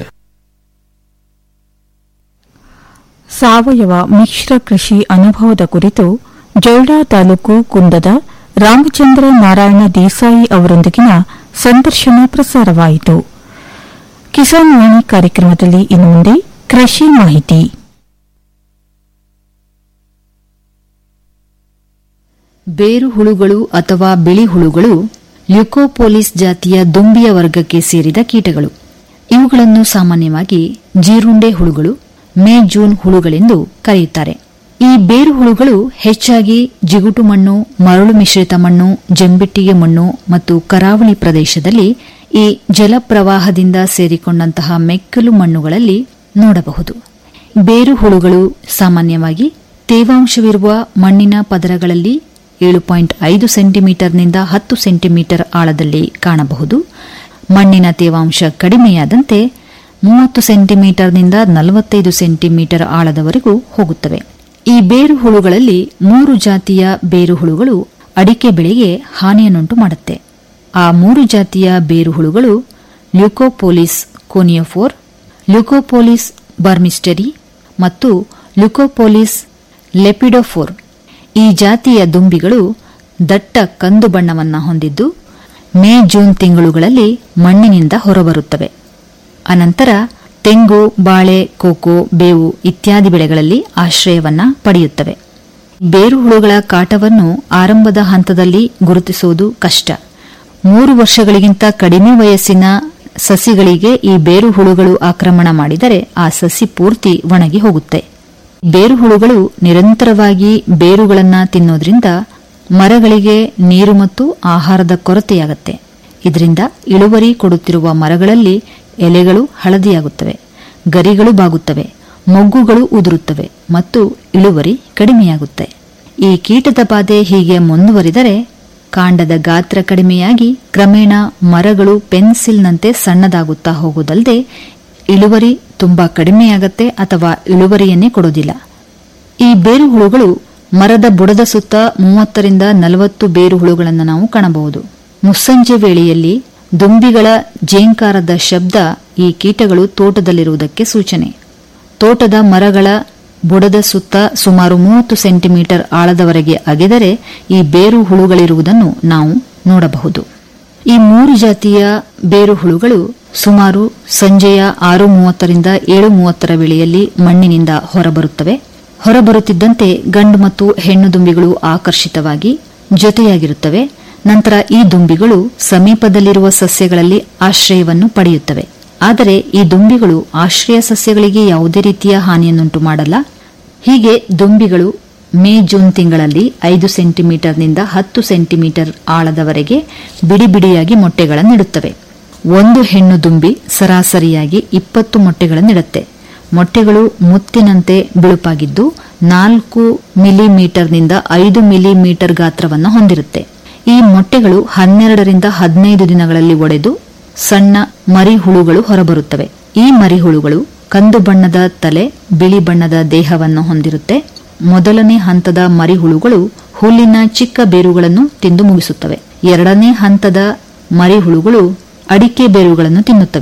ಸಾವಯವ ಮಿಶ್ರ ಕೃಷಿ ಅನುಭವದ ಕುರಿತು ಜೊಯ್ಡಾ ತಾಲೂಕು ಕುಂದದ ರಾಮಚಂದ್ರ ನಾರಾಯಣ ದೇಸಾಯಿ ಅವರೊಂದಿಗಿನ ಸಂದರ್ಶನ ಪ್ರಸಾರವಾಯಿತು ಕಿಸಾನ್ ವಾಣಿ ಕಾರ್ಯಕ್ರಮದಲ್ಲಿ ಇನ್ನು ಮುಂದೆ ಕೃಷಿ ಮಾಹಿತಿ
ಬೇರು ಹುಳುಗಳು ಅಥವಾ ಬಿಳಿ ಹುಳುಗಳು ಲ್ಯುಕೋಪೋಲಿಸ್ ಜಾತಿಯ ದುಂಬಿಯ ವರ್ಗಕ್ಕೆ ಸೇರಿದ ಕೀಟಗಳು ಇವುಗಳನ್ನು ಸಾಮಾನ್ಯವಾಗಿ ಜೀರುಂಡೆ ಹುಳುಗಳು ಮೇ ಜೂನ್ ಹುಳುಗಳೆಂದು ಕರೆಯುತ್ತಾರೆ ಈ ಬೇರು ಹುಳುಗಳು ಹೆಚ್ಚಾಗಿ ಜಿಗುಟು ಮಣ್ಣು ಮರಳು ಮಿಶ್ರಿತ ಮಣ್ಣು ಜಂಬಿಟ್ಟಿಗೆ ಮಣ್ಣು ಮತ್ತು ಕರಾವಳಿ ಪ್ರದೇಶದಲ್ಲಿ ಈ ಜಲಪ್ರವಾಹದಿಂದ ಸೇರಿಕೊಂಡಂತಹ ಮೆಕ್ಕಲು ಮಣ್ಣುಗಳಲ್ಲಿ ನೋಡಬಹುದು ಬೇರು ಹುಳುಗಳು ಸಾಮಾನ್ಯವಾಗಿ ತೇವಾಂಶವಿರುವ ಮಣ್ಣಿನ ಪದರಗಳಲ್ಲಿ ಏಳು ಪಾಯಿಂಟ್ ಐದು ಸೆಂಟಿಮೀಟರ್ನಿಂದ ಹತ್ತು ಸೆಂಟಿಮೀಟರ್ ಆಳದಲ್ಲಿ ಕಾಣಬಹುದು ಮಣ್ಣಿನ ತೇವಾಂಶ ಕಡಿಮೆಯಾದಂತೆ ಮೂವತ್ತು ಸೆಂಟಿಮೀಟರ್ನಿಂದ ನಲವತ್ತೈದು ಸೆಂಟಿಮೀಟರ್ ಆಳದವರೆಗೂ ಹೋಗುತ್ತವೆ ಈ ಬೇರು ಹುಳುಗಳಲ್ಲಿ ಮೂರು ಜಾತಿಯ ಬೇರು ಹುಳುಗಳು ಅಡಿಕೆ ಬೆಳೆಗೆ ಹಾನಿಯನ್ನುಂಟು ಮಾಡುತ್ತೆ ಆ ಮೂರು ಜಾತಿಯ ಬೇರು ಹುಳುಗಳು ಲ್ಯುಕೋಪೋಲಿಸ್ ಕೋನಿಯೋಫೋರ್ ಲ್ಯುಕೋಪೋಲಿಸ್ ಬರ್ಮಿಸ್ಟರಿ ಮತ್ತು ಲ್ಯುಕೋಪೋಲಿಸ್ ಲೆಪಿಡೋಫೋರ್ ಈ ಜಾತಿಯ ದುಂಬಿಗಳು ದಟ್ಟ ಕಂದು ಬಣ್ಣವನ್ನು ಹೊಂದಿದ್ದು ಮೇ ಜೂನ್ ತಿಂಗಳುಗಳಲ್ಲಿ ಮಣ್ಣಿನಿಂದ ಹೊರಬರುತ್ತವೆ ಅನಂತರ ತೆಂಗು ಬಾಳೆ ಕೋಕೋ ಬೇವು ಇತ್ಯಾದಿ ಬೆಳೆಗಳಲ್ಲಿ ಆಶ್ರಯವನ್ನ ಪಡೆಯುತ್ತವೆ ಬೇರು ಹುಳುಗಳ ಕಾಟವನ್ನು ಆರಂಭದ ಹಂತದಲ್ಲಿ ಗುರುತಿಸುವುದು ಕಷ್ಟ ಮೂರು ವರ್ಷಗಳಿಗಿಂತ ಕಡಿಮೆ ವಯಸ್ಸಿನ ಸಸಿಗಳಿಗೆ ಈ ಬೇರು ಹುಳುಗಳು ಆಕ್ರಮಣ ಮಾಡಿದರೆ ಆ ಸಸಿ ಪೂರ್ತಿ ಒಣಗಿ ಹೋಗುತ್ತೆ ಬೇರು ಹುಳುಗಳು ನಿರಂತರವಾಗಿ ಬೇರುಗಳನ್ನ ತಿನ್ನೋದ್ರಿಂದ ಮರಗಳಿಗೆ ನೀರು ಮತ್ತು ಆಹಾರದ ಕೊರತೆಯಾಗುತ್ತೆ ಇದರಿಂದ ಇಳುವರಿ ಕೊಡುತ್ತಿರುವ ಮರಗಳಲ್ಲಿ ಎಲೆಗಳು ಹಳದಿಯಾಗುತ್ತವೆ ಗರಿಗಳು ಬಾಗುತ್ತವೆ ಮೊಗ್ಗುಗಳು ಉದುರುತ್ತವೆ ಮತ್ತು ಇಳುವರಿ ಕಡಿಮೆಯಾಗುತ್ತೆ ಈ ಕೀಟದ ಬಾಧೆ ಹೀಗೆ ಮುಂದುವರಿದರೆ ಕಾಂಡದ ಗಾತ್ರ ಕಡಿಮೆಯಾಗಿ ಕ್ರಮೇಣ ಮರಗಳು ಪೆನ್ಸಿಲ್ನಂತೆ ಸಣ್ಣದಾಗುತ್ತಾ ಹೋಗುವುದಲ್ಲದೆ ಇಳುವರಿ ತುಂಬಾ ಕಡಿಮೆಯಾಗತ್ತೆ ಅಥವಾ ಇಳುವರಿಯನ್ನೇ ಕೊಡೋದಿಲ್ಲ ಈ ಬೇರು ಹುಳುಗಳು ಮರದ ಬುಡದ ಸುತ್ತ ಮೂವತ್ತರಿಂದ ನಲವತ್ತು ಬೇರು ಹುಳುಗಳನ್ನು ನಾವು ಕಾಣಬಹುದು ಮುಸ್ಸಂಜೆ ವೇಳೆಯಲ್ಲಿ ದುಂಬಿಗಳ ಜೇಂಕಾರದ ಶಬ್ದ ಈ ಕೀಟಗಳು ತೋಟದಲ್ಲಿರುವುದಕ್ಕೆ ಸೂಚನೆ ತೋಟದ ಮರಗಳ ಬುಡದ ಸುತ್ತ ಸುಮಾರು ಮೂವತ್ತು ಸೆಂಟಿಮೀಟರ್ ಆಳದವರೆಗೆ ಅಗೆದರೆ ಈ ಬೇರು ಹುಳುಗಳಿರುವುದನ್ನು ನಾವು ನೋಡಬಹುದು ಈ ಮೂರು ಜಾತಿಯ ಬೇರು ಹುಳುಗಳು ಸುಮಾರು ಸಂಜೆಯ ಆರು ಮೂವತ್ತರಿಂದ ಏಳು ಮೂವತ್ತರ ವೇಳೆಯಲ್ಲಿ ಮಣ್ಣಿನಿಂದ ಹೊರಬರುತ್ತವೆ ಹೊರಬರುತ್ತಿದ್ದಂತೆ ಗಂಡು ಮತ್ತು ಹೆಣ್ಣು ದುಂಬಿಗಳು ಆಕರ್ಷಿತವಾಗಿ ಜೊತೆಯಾಗಿರುತ್ತವೆ ನಂತರ ಈ ದುಂಬಿಗಳು ಸಮೀಪದಲ್ಲಿರುವ ಸಸ್ಯಗಳಲ್ಲಿ ಆಶ್ರಯವನ್ನು ಪಡೆಯುತ್ತವೆ ಆದರೆ ಈ ದುಂಬಿಗಳು ಆಶ್ರಯ ಸಸ್ಯಗಳಿಗೆ ಯಾವುದೇ ರೀತಿಯ ಹಾನಿಯನ್ನುಂಟು ಮಾಡಲ್ಲ ಹೀಗೆ ದುಂಬಿಗಳು ಮೇ ಜೂನ್ ತಿಂಗಳಲ್ಲಿ ಐದು ಸೆಂಟಿಮೀಟರ್ನಿಂದ ಹತ್ತು ಸೆಂಟಿಮೀಟರ್ ಆಳದವರೆಗೆ ಬಿಡಿ ಬಿಡಿಯಾಗಿ ಮೊಟ್ಟೆಗಳನ್ನಿಡುತ್ತವೆ ಒಂದು ಹೆಣ್ಣು ದುಂಬಿ ಸರಾಸರಿಯಾಗಿ ಇಪ್ಪತ್ತು ಮೊಟ್ಟೆಗಳನ್ನಿಡುತ್ತೆ ಮೊಟ್ಟೆಗಳು ಮುತ್ತಿನಂತೆ ಬಿಳುಪಾಗಿದ್ದು ನಾಲ್ಕು ಮಿಲಿಮೀಟರ್ನಿಂದ ಐದು ಮಿಲಿಮೀಟರ್ ಗಾತ್ರವನ್ನು ಹೊಂದಿರುತ್ತೆ ಈ ಮೊಟ್ಟೆಗಳು ಹನ್ನೆರಡರಿಂದ ಹದಿನೈದು ದಿನಗಳಲ್ಲಿ ಒಡೆದು ಸಣ್ಣ ಮರಿಹುಳುಗಳು ಹೊರಬರುತ್ತವೆ ಈ ಮರಿಹುಳುಗಳು ಕಂದು ಬಣ್ಣದ ತಲೆ ಬಿಳಿ ಬಣ್ಣದ ದೇಹವನ್ನು ಹೊಂದಿರುತ್ತೆ ಮೊದಲನೇ ಹಂತದ ಮರಿಹುಳುಗಳು ಹುಲ್ಲಿನ ಚಿಕ್ಕ ಬೇರುಗಳನ್ನು ತಿಂದು ಮುಗಿಸುತ್ತವೆ ಎರಡನೇ ಹಂತದ ಮರಿಹುಳುಗಳು ಅಡಿಕೆ ಬೇರುಗಳನ್ನು ತಿನ್ನುತ್ತವೆ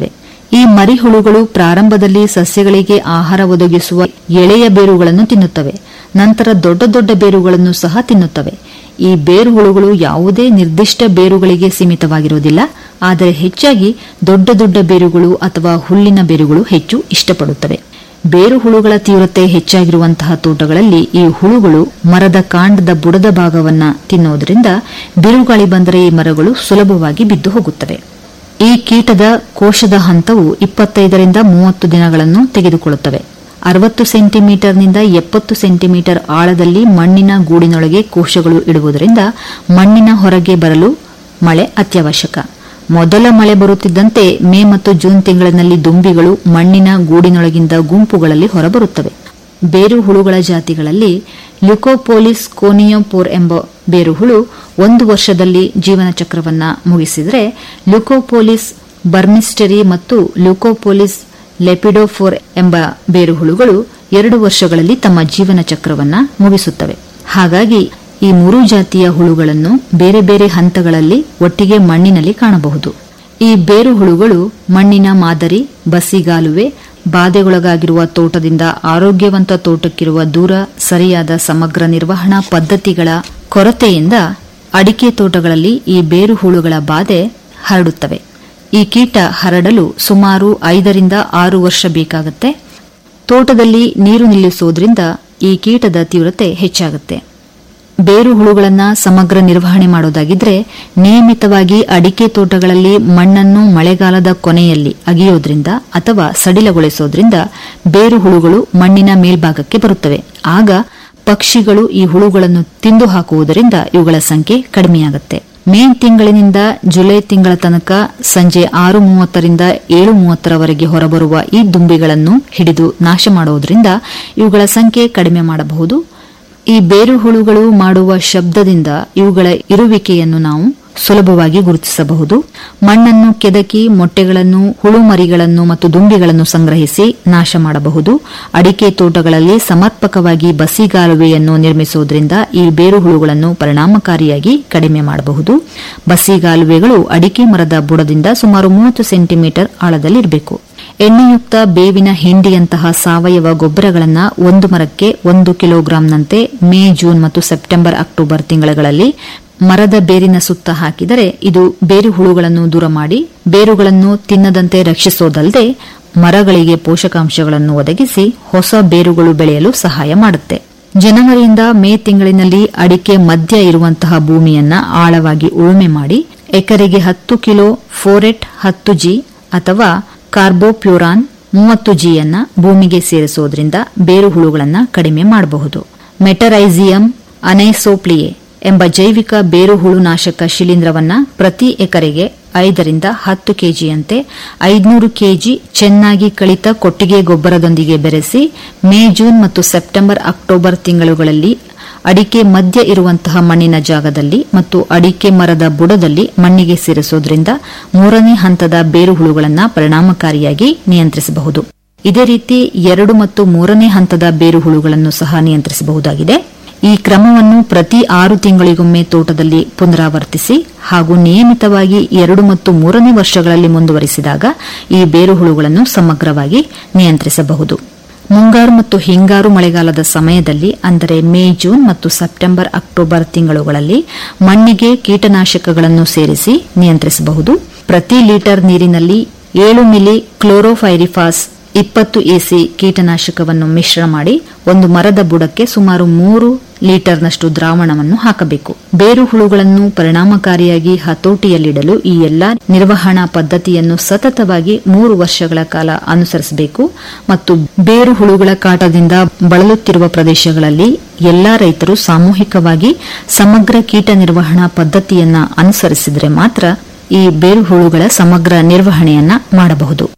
ಈ ಮರಿಹುಳುಗಳು ಪ್ರಾರಂಭದಲ್ಲಿ ಸಸ್ಯಗಳಿಗೆ ಆಹಾರ ಒದಗಿಸುವ ಎಳೆಯ ಬೇರುಗಳನ್ನು ತಿನ್ನುತ್ತವೆ ನಂತರ ದೊಡ್ಡ ದೊಡ್ಡ ಬೇರುಗಳನ್ನು ಸಹ ತಿನ್ನುತ್ತವೆ ಈ ಬೇರುಹುಳುಗಳು ಯಾವುದೇ ನಿರ್ದಿಷ್ಟ ಬೇರುಗಳಿಗೆ ಸೀಮಿತವಾಗಿರುವುದಿಲ್ಲ ಆದರೆ ಹೆಚ್ಚಾಗಿ ದೊಡ್ಡ ದೊಡ್ಡ ಬೇರುಗಳು ಅಥವಾ ಹುಲ್ಲಿನ ಬೇರುಗಳು ಹೆಚ್ಚು ಇಷ್ಟಪಡುತ್ತವೆ ಬೇರು ಹುಳುಗಳ ತೀವ್ರತೆ ಹೆಚ್ಚಾಗಿರುವಂತಹ ತೋಟಗಳಲ್ಲಿ ಈ ಹುಳುಗಳು ಮರದ ಕಾಂಡದ ಬುಡದ ಭಾಗವನ್ನ ತಿನ್ನುವುದರಿಂದ ಬಿರುಗಾಳಿ ಬಂದರೆ ಈ ಮರಗಳು ಸುಲಭವಾಗಿ ಬಿದ್ದು ಹೋಗುತ್ತವೆ ಈ ಕೀಟದ ಕೋಶದ ಹಂತವು ಇಪ್ಪತ್ತೈದರಿಂದ ಮೂವತ್ತು ದಿನಗಳನ್ನು ತೆಗೆದುಕೊಳ್ಳುತ್ತವೆ ಅರವತ್ತು ಸೆಂಟಿಮೀಟರ್ನಿಂದ ಎಪ್ಪತ್ತು ಸೆಂಟಿಮೀಟರ್ ಆಳದಲ್ಲಿ ಮಣ್ಣಿನ ಗೂಡಿನೊಳಗೆ ಕೋಶಗಳು ಇಡುವುದರಿಂದ ಮಣ್ಣಿನ ಹೊರಗೆ ಬರಲು ಮಳೆ ಅತ್ಯವಶ್ಯಕ ಮೊದಲ ಮಳೆ ಬರುತ್ತಿದ್ದಂತೆ ಮೇ ಮತ್ತು ಜೂನ್ ತಿಂಗಳಿನಲ್ಲಿ ದುಂಬಿಗಳು ಮಣ್ಣಿನ ಗೂಡಿನೊಳಗಿಂದ ಗುಂಪುಗಳಲ್ಲಿ ಹೊರಬರುತ್ತವೆ ಬೇರು ಹುಳುಗಳ ಜಾತಿಗಳಲ್ಲಿ ಲ್ಯುಕೋಪೋಲಿಸ್ ಕೋನಿಯೋಪೋರ್ ಎಂಬ ಬೇರುಹುಳು ಒಂದು ವರ್ಷದಲ್ಲಿ ಜೀವನ ಚಕ್ರವನ್ನ ಮುಗಿಸಿದರೆ ಲ್ಯುಕೋಪೋಲಿಸ್ ಬರ್ಮಿಸ್ಟರಿ ಮತ್ತು ಲ್ಯುಕೋಪೋಲಿಸ್ ಲೆಪಿಡೋಫೋರ್ ಎಂಬ ಬೇರುಹುಳುಗಳು ಎರಡು ವರ್ಷಗಳಲ್ಲಿ ತಮ್ಮ ಜೀವನ ಚಕ್ರವನ್ನ ಮುಗಿಸುತ್ತವೆ ಹಾಗಾಗಿ ಈ ಮೂರು ಜಾತಿಯ ಹುಳುಗಳನ್ನು ಬೇರೆ ಬೇರೆ ಹಂತಗಳಲ್ಲಿ ಒಟ್ಟಿಗೆ ಮಣ್ಣಿನಲ್ಲಿ ಕಾಣಬಹುದು ಈ ಬೇರು ಹುಳುಗಳು ಮಣ್ಣಿನ ಮಾದರಿ ಬಸಿಗಾಲುವೆ ಬಾಧೆಗೊಳಗಾಗಿರುವ ತೋಟದಿಂದ ಆರೋಗ್ಯವಂತ ತೋಟಕ್ಕಿರುವ ದೂರ ಸರಿಯಾದ ಸಮಗ್ರ ನಿರ್ವಹಣಾ ಪದ್ಧತಿಗಳ ಕೊರತೆಯಿಂದ ಅಡಿಕೆ ತೋಟಗಳಲ್ಲಿ ಈ ಬೇರು ಹುಳುಗಳ ಬಾಧೆ ಹರಡುತ್ತವೆ ಈ ಕೀಟ ಹರಡಲು ಸುಮಾರು ಐದರಿಂದ ಆರು ವರ್ಷ ಬೇಕಾಗುತ್ತೆ ತೋಟದಲ್ಲಿ ನೀರು ನಿಲ್ಲಿಸುವುದರಿಂದ ಈ ಕೀಟದ ತೀವ್ರತೆ ಹೆಚ್ಚಾಗುತ್ತೆ ಬೇರು ಹುಳುಗಳನ್ನ ಸಮಗ್ರ ನಿರ್ವಹಣೆ ಮಾಡೋದಾಗಿದ್ರೆ ನಿಯಮಿತವಾಗಿ ಅಡಿಕೆ ತೋಟಗಳಲ್ಲಿ ಮಣ್ಣನ್ನು ಮಳೆಗಾಲದ ಕೊನೆಯಲ್ಲಿ ಅಗಿಯೋದ್ರಿಂದ ಅಥವಾ ಸಡಿಲಗೊಳಿಸೋದ್ರಿಂದ ಬೇರು ಹುಳುಗಳು ಮಣ್ಣಿನ ಮೇಲ್ಭಾಗಕ್ಕೆ ಬರುತ್ತವೆ ಆಗ ಪಕ್ಷಿಗಳು ಈ ಹುಳುಗಳನ್ನು ತಿಂದು ಹಾಕುವುದರಿಂದ ಇವುಗಳ ಸಂಖ್ಯೆ ಕಡಿಮೆಯಾಗುತ್ತೆ ಮೇ ತಿಂಗಳಿನಿಂದ ಜುಲೈ ತಿಂಗಳ ತನಕ ಸಂಜೆ ಆರು ಮೂವತ್ತರಿಂದ ಏಳು ಮೂವತ್ತರವರೆಗೆ ಹೊರಬರುವ ಈ ದುಂಬಿಗಳನ್ನು ಹಿಡಿದು ನಾಶ ಮಾಡುವುದರಿಂದ ಇವುಗಳ ಸಂಖ್ಯೆ ಕಡಿಮೆ ಮಾಡಬಹುದು ಈ ಬೇರು ಹುಳುಗಳು ಮಾಡುವ ಶಬ್ದದಿಂದ ಇವುಗಳ ಇರುವಿಕೆಯನ್ನು ನಾವು ಸುಲಭವಾಗಿ ಗುರುತಿಸಬಹುದು ಮಣ್ಣನ್ನು ಕೆದಕಿ ಮೊಟ್ಟೆಗಳನ್ನು ಹುಳುಮರಿಗಳನ್ನು ಮತ್ತು ದುಂಬಿಗಳನ್ನು ಸಂಗ್ರಹಿಸಿ ನಾಶ ಮಾಡಬಹುದು ಅಡಿಕೆ ತೋಟಗಳಲ್ಲಿ ಸಮರ್ಪಕವಾಗಿ ಬಸಿಗಾಲುವೆಯನ್ನು ನಿರ್ಮಿಸುವುದರಿಂದ ಈ ಬೇರು ಹುಳುಗಳನ್ನು ಪರಿಣಾಮಕಾರಿಯಾಗಿ ಕಡಿಮೆ ಮಾಡಬಹುದು ಬಸಿಗಾಲುವೆಗಳು ಅಡಿಕೆ ಮರದ ಬುಡದಿಂದ ಸುಮಾರು ಮೂವತ್ತು ಸೆಂಟಿಮೀಟರ್ ಆಳದಲ್ಲಿರಬೇಕು ಎಣ್ಣೆಯುಕ್ತ ಬೇವಿನ ಹಿಂಡಿಯಂತಹ ಸಾವಯವ ಗೊಬ್ಬರಗಳನ್ನು ಒಂದು ಮರಕ್ಕೆ ಒಂದು ಕಿಲೋಗ್ರಾಂನಂತೆ ಮೇ ಜೂನ್ ಮತ್ತು ಸೆಪ್ಟೆಂಬರ್ ಅಕ್ಟೋಬರ್ ತಿಂಗಳಲ್ಲಿ ಮರದ ಬೇರಿನ ಸುತ್ತ ಹಾಕಿದರೆ ಇದು ಬೇರು ಹುಳುಗಳನ್ನು ದೂರ ಮಾಡಿ ಬೇರುಗಳನ್ನು ತಿನ್ನದಂತೆ ರಕ್ಷಿಸೋದಲ್ಲದೆ ಮರಗಳಿಗೆ ಪೋಷಕಾಂಶಗಳನ್ನು ಒದಗಿಸಿ ಹೊಸ ಬೇರುಗಳು ಬೆಳೆಯಲು ಸಹಾಯ ಮಾಡುತ್ತೆ ಜನವರಿಯಿಂದ ಮೇ ತಿಂಗಳಿನಲ್ಲಿ ಅಡಿಕೆ ಮಧ್ಯ ಇರುವಂತಹ ಭೂಮಿಯನ್ನ ಆಳವಾಗಿ ಉಳುಮೆ ಮಾಡಿ ಎಕರೆಗೆ ಹತ್ತು ಕಿಲೋ ಫೋರೆಟ್ ಹತ್ತು ಜಿ ಅಥವಾ ಕಾರ್ಬೋಪ್ಯೂರಾನ್ ಮೂವತ್ತು ಜಿಯನ್ನ ಭೂಮಿಗೆ ಸೇರಿಸುವುದರಿಂದ ಬೇರು ಹುಳುಗಳನ್ನು ಕಡಿಮೆ ಮಾಡಬಹುದು ಮೆಟರೈಸಿಯಂ ಅನೈಸೋಪ್ಲಿಯೆ ಎಂಬ ಜೈವಿಕ ಬೇರುಹುಳು ನಾಶಕ ಶಿಲೀಂಧ್ರವನ್ನ ಪ್ರತಿ ಎಕರೆಗೆ ಐದರಿಂದ ಹತ್ತು ಕೆಜಿಯಂತೆ ಐದುನೂರು ಕೆಜಿ ಚೆನ್ನಾಗಿ ಕಳಿತ ಕೊಟ್ಟಿಗೆ ಗೊಬ್ಬರದೊಂದಿಗೆ ಬೆರೆಸಿ ಮೇ ಜೂನ್ ಮತ್ತು ಸೆಪ್ಟೆಂಬರ್ ಅಕ್ಟೋಬರ್ ತಿಂಗಳುಗಳಲ್ಲಿ ಅಡಿಕೆ ಮಧ್ಯ ಇರುವಂತಹ ಮಣ್ಣಿನ ಜಾಗದಲ್ಲಿ ಮತ್ತು ಅಡಿಕೆ ಮರದ ಬುಡದಲ್ಲಿ ಮಣ್ಣಿಗೆ ಸೇರಿಸುವುದರಿಂದ ಮೂರನೇ ಹಂತದ ಬೇರುಹುಳುಗಳನ್ನು ಪರಿಣಾಮಕಾರಿಯಾಗಿ ನಿಯಂತ್ರಿಸಬಹುದು ಇದೇ ರೀತಿ ಎರಡು ಮತ್ತು ಮೂರನೇ ಹಂತದ ಬೇರುಹುಳುಗಳನ್ನು ಸಹ ನಿಯಂತ್ರಿಸಬಹುದಾಗಿದೆ ಈ ಕ್ರಮವನ್ನು ಪ್ರತಿ ಆರು ತಿಂಗಳಿಗೊಮ್ಮೆ ತೋಟದಲ್ಲಿ ಪುನರಾವರ್ತಿಸಿ ಹಾಗೂ ನಿಯಮಿತವಾಗಿ ಎರಡು ಮತ್ತು ಮೂರನೇ ವರ್ಷಗಳಲ್ಲಿ ಮುಂದುವರಿಸಿದಾಗ ಈ ಬೇರುಹುಳುಗಳನ್ನು ಸಮಗ್ರವಾಗಿ ನಿಯಂತ್ರಿಸಬಹುದು ಮುಂಗಾರು ಮತ್ತು ಹಿಂಗಾರು ಮಳೆಗಾಲದ ಸಮಯದಲ್ಲಿ ಅಂದರೆ ಮೇ ಜೂನ್ ಮತ್ತು ಸೆಪ್ಟೆಂಬರ್ ಅಕ್ಟೋಬರ್ ತಿಂಗಳುಗಳಲ್ಲಿ ಮಣ್ಣಿಗೆ ಕೀಟನಾಶಕಗಳನ್ನು ಸೇರಿಸಿ ನಿಯಂತ್ರಿಸಬಹುದು ಪ್ರತಿ ಲೀಟರ್ ನೀರಿನಲ್ಲಿ ಏಳು ಮಿಲಿ ಕ್ಲೋರೋಫೈರಿಫಾಸ್ ಇಪ್ಪತ್ತು ಎಸಿ ಕೀಟನಾಶಕವನ್ನು ಮಿಶ್ರ ಮಾಡಿ ಒಂದು ಮರದ ಬುಡಕ್ಕೆ ಸುಮಾರು ಮೂರು ಲೀಟರ್ನಷ್ಟು ದ್ರಾವಣವನ್ನು ಹಾಕಬೇಕು ಬೇರು ಹುಳುಗಳನ್ನು ಪರಿಣಾಮಕಾರಿಯಾಗಿ ಹತೋಟಿಯಲ್ಲಿಡಲು ಈ ಎಲ್ಲಾ ನಿರ್ವಹಣಾ ಪದ್ಧತಿಯನ್ನು ಸತತವಾಗಿ ಮೂರು ವರ್ಷಗಳ ಕಾಲ ಅನುಸರಿಸಬೇಕು ಮತ್ತು ಬೇರು ಹುಳುಗಳ ಕಾಟದಿಂದ ಬಳಲುತ್ತಿರುವ ಪ್ರದೇಶಗಳಲ್ಲಿ ಎಲ್ಲಾ ರೈತರು ಸಾಮೂಹಿಕವಾಗಿ ಸಮಗ್ರ ಕೀಟ ನಿರ್ವಹಣಾ ಪದ್ಧತಿಯನ್ನ ಅನುಸರಿಸಿದರೆ ಮಾತ್ರ ಈ ಬೇರು ಹುಳುಗಳ ಸಮಗ್ರ ನಿರ್ವಹಣೆಯನ್ನ ಮಾಡಬಹುದು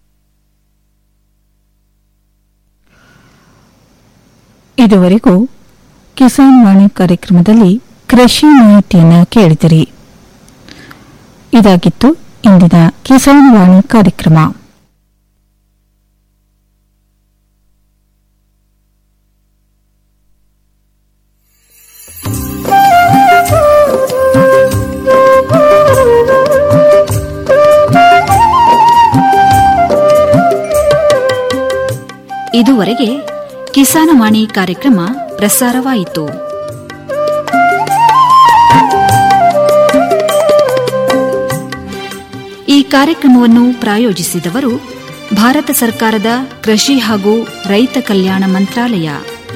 ಇದುವರೆಗೂ ಕಿಸಾನ್ ವಾಣಿ ಕಾರ್ಯಕ್ರಮದಲ್ಲಿ ಕೃಷಿ ಮಾಹಿತಿಯನ್ನ ಕೇಳಿದಿರಿ ಇದಾಗಿತ್ತು ಇಂದಿನ ಕಿಸಾನ್ ವಾಣಿ ಕಾರ್ಯಕ್ರಮ
ಇದುವರೆಗೆ ಕಿಸಾನವಾಣಿ ಕಾರ್ಯಕ್ರಮ ಪ್ರಸಾರವಾಯಿತು ಈ ಕಾರ್ಯಕ್ರಮವನ್ನು ಪ್ರಾಯೋಜಿಸಿದವರು ಭಾರತ ಸರ್ಕಾರದ ಕೃಷಿ ಹಾಗೂ ರೈತ ಕಲ್ಯಾಣ ಮಂತ್ರಾಲಯ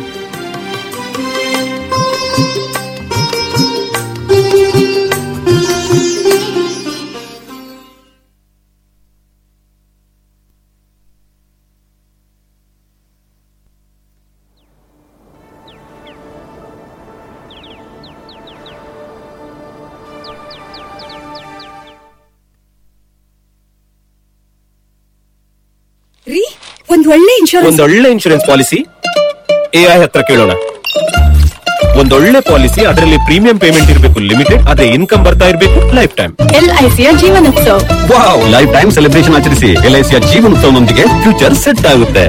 ರೀ ಒಂದ್ ಒಳ್ಳೆ ಇನ್ಶೂರೆನ್ಸ್
ಒಂದೊಳ್ಳೆ ಇನ್ಶೂರೆನ್ಸ್ ಪಾಲಿಸಿ ಎಐ ಹತ್ರ ಕೇಳೋಣ ಒಂದೊಳ್ಳೆ ಪಾಲಿಸಿ ಅದರಲ್ಲಿ ಪ್ರೀಮಿಯಂ ಪೇಮೆಂಟ್ ಇರಬೇಕು ಲಿಮಿಟೆಡ್ ಅದೇ ಇನ್ಕಮ್ ಬರ್ತಾ ಇರಬೇಕು ಲೈಫ್ ಟೈಮ್
ಎಲ್ಐಸಿಯ Jeevanotsav
wow lifetime celebration ಆಚರಿಸಿ ಎಲ್ಐಸಿಯ ಜೀವನೋತ್ಸವನೊಂದಿಗೆ ಫ್ಯೂಚರ್ ಸೆಟ್ ಆಗುತ್ತೆ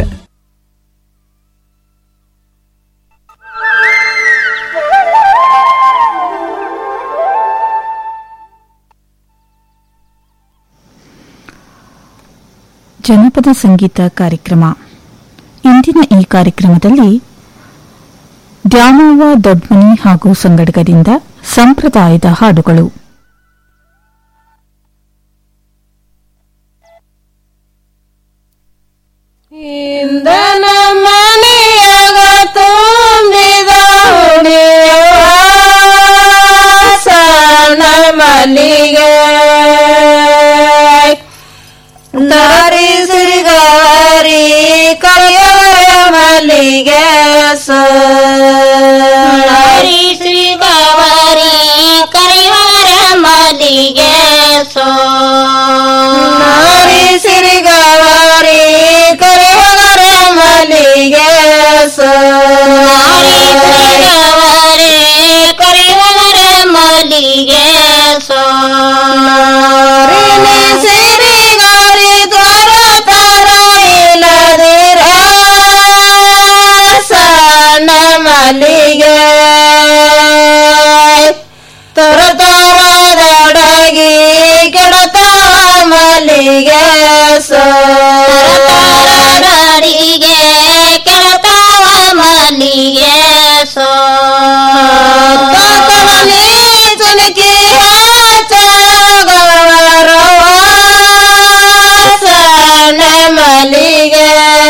ಜನಪದ ಸಂಗೀತ ಕಾರ್ಯಕ್ರಮ ಇಂದಿನ ಈ ಕಾರ್ಯಕ್ರಮದಲ್ಲಿ ದ್ಯಾಮವ್ವ ದೊಡ್ಮನಿ ಹಾಗೂ ಸಂಗಡಗರಿಂದ ಸಂಪ್ರದಾಯದ ಹಾಡುಗಳು
ಇಂದನ ಮನೆಯಾಗ ತುಂಬಿದ ಸಣ್ಣ ಮಲ್ಲಿಗೆ ದಾರಿ ಸಿರಿಗಾರಿ ಕರಿಯವರ ಮಲ್ಲಿಗೆ ಸಾರಿ ಶ್ರೀಗವಾರಿ ಕರಿಯವರ ಮಲ್ಲಿಗೆ ಸೋ ನಾರಿ ಸಿರಿಗವಾರಿ ಕರಿಯವರ ಮಲ್ಲಿಗೆ ಸೋ ನಾರಿ ಸಿರಿಗವಾರಿ ಕರಿಯವರ ಮಲ್ಲಿಗೆ ಸೋ ನಾರಿನ ಸಿರಿಗಾರಿ ದ್ವಾರ ತರ ಇಲ್ಲದಿರ ಸಣ್ಣ ಮಲ್ಲಿಗೆ ತರ ತರದೊಡಗಿ ಕೆಡತಾವ ಮಲ್ಲಿಗೆ ಸೋರಡಿಗೆ ಕೆಡತಾವ ಮಲ್ಲಿಗೆ ಸೋ ಚುನುಕಿ ಸಣ್ಣ ಮಲ್ಲಿಗೆ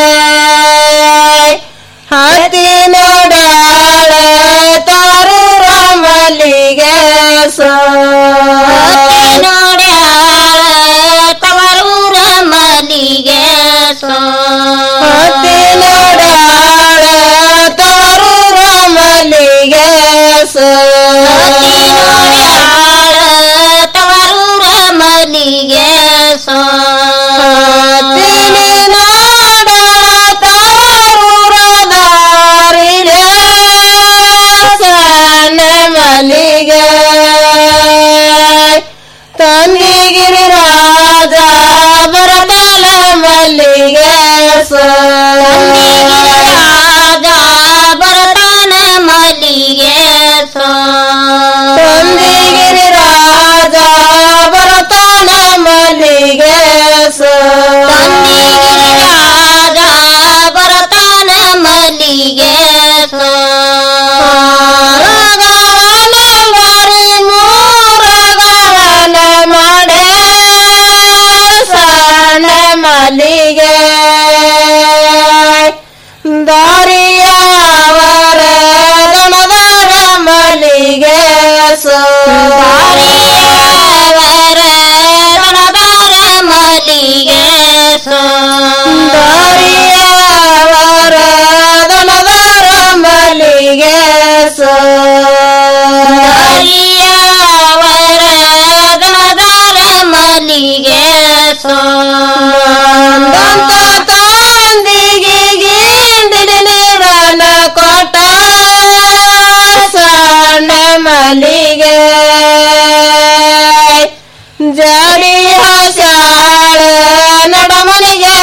ಹತ್ತಿ ನೋಡಾಳ ತಾರು ಮಲ್ಲಿಗೆ ಸೋ ನೋಡ್ಯಾಳ ತವರೂರ ಮಲ್ಲಿಗೆ ಸೋ ಹತ್ತಿ ನೋಡಾಳ ತವರೂರ ಮಲ್ಲಿಗೆ ಸೋ ನೋಡ್ಯಾಳ ತವರೂರ ಮಲ್ಲಿಗೆ ಸೋ ಹತ್ತಿ ನೋಡಾಳ ತವರೂರ ದಾರಿಲೆ ಸಣ್ಣ ಮಲ್ಲಿಗೆ ತಂದಿಗಿರಿ ರಾಜ ಬರಬಲ ಮಲ್ಲಿಗೆ ರಾಜ ಬರತಾನ ಮಲ್ಲಿಗೆ ತಂದಿಗಿರಿ ರಾಜ ಬರತಾನ ಮಲ್ಲಿಗೆ ತಂದಿಗಿರಿ ರಾಜ ಬರತಾನ ಮಲ್ಲಿಗೆ ರಾಗವನ ಮರಿ ಮೂರಗವನ ಮಾಡೆ ಸಣ್ಣ ಮಲ್ಲಿಗೆ ದಾರಿಯವರ ದಣದರ ಮಲ್ಲಿಗೆ ದಾರಿಯವರ ದಣದರ ಮಲ್ಲಿಗೆ ದಾರಿಯವರ ದಣದರ ಮಲ್ಲಿಗೆ ದಾರಿಯವರ ದಣದರ ಮಲ್ಲಿಗೆ ದಂತ ತಂದಿಗೆ ಗಿಂಡಿನ ಕೊಟ್ಟ ಸಣ್ಣ ಮಲ್ಲಿಗೆ ಜಾಡಿ ಹಾಸ್ಯಾಳ ನಡಮನಿಗೆ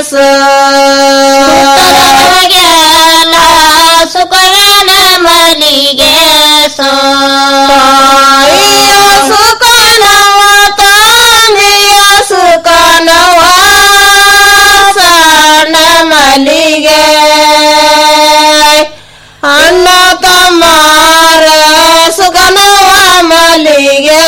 ಸುಖನ ಮಲಿಗೆ ಸೋ ಸುಖನವ ತಂದೆಯ ಸುಖನವ ಸಣ್ಣ ಮಲಿಗೆ ಅಣ್ಣ ತಮ್ಮಾರ ಸುಖನವ ಮಲಿಗೆ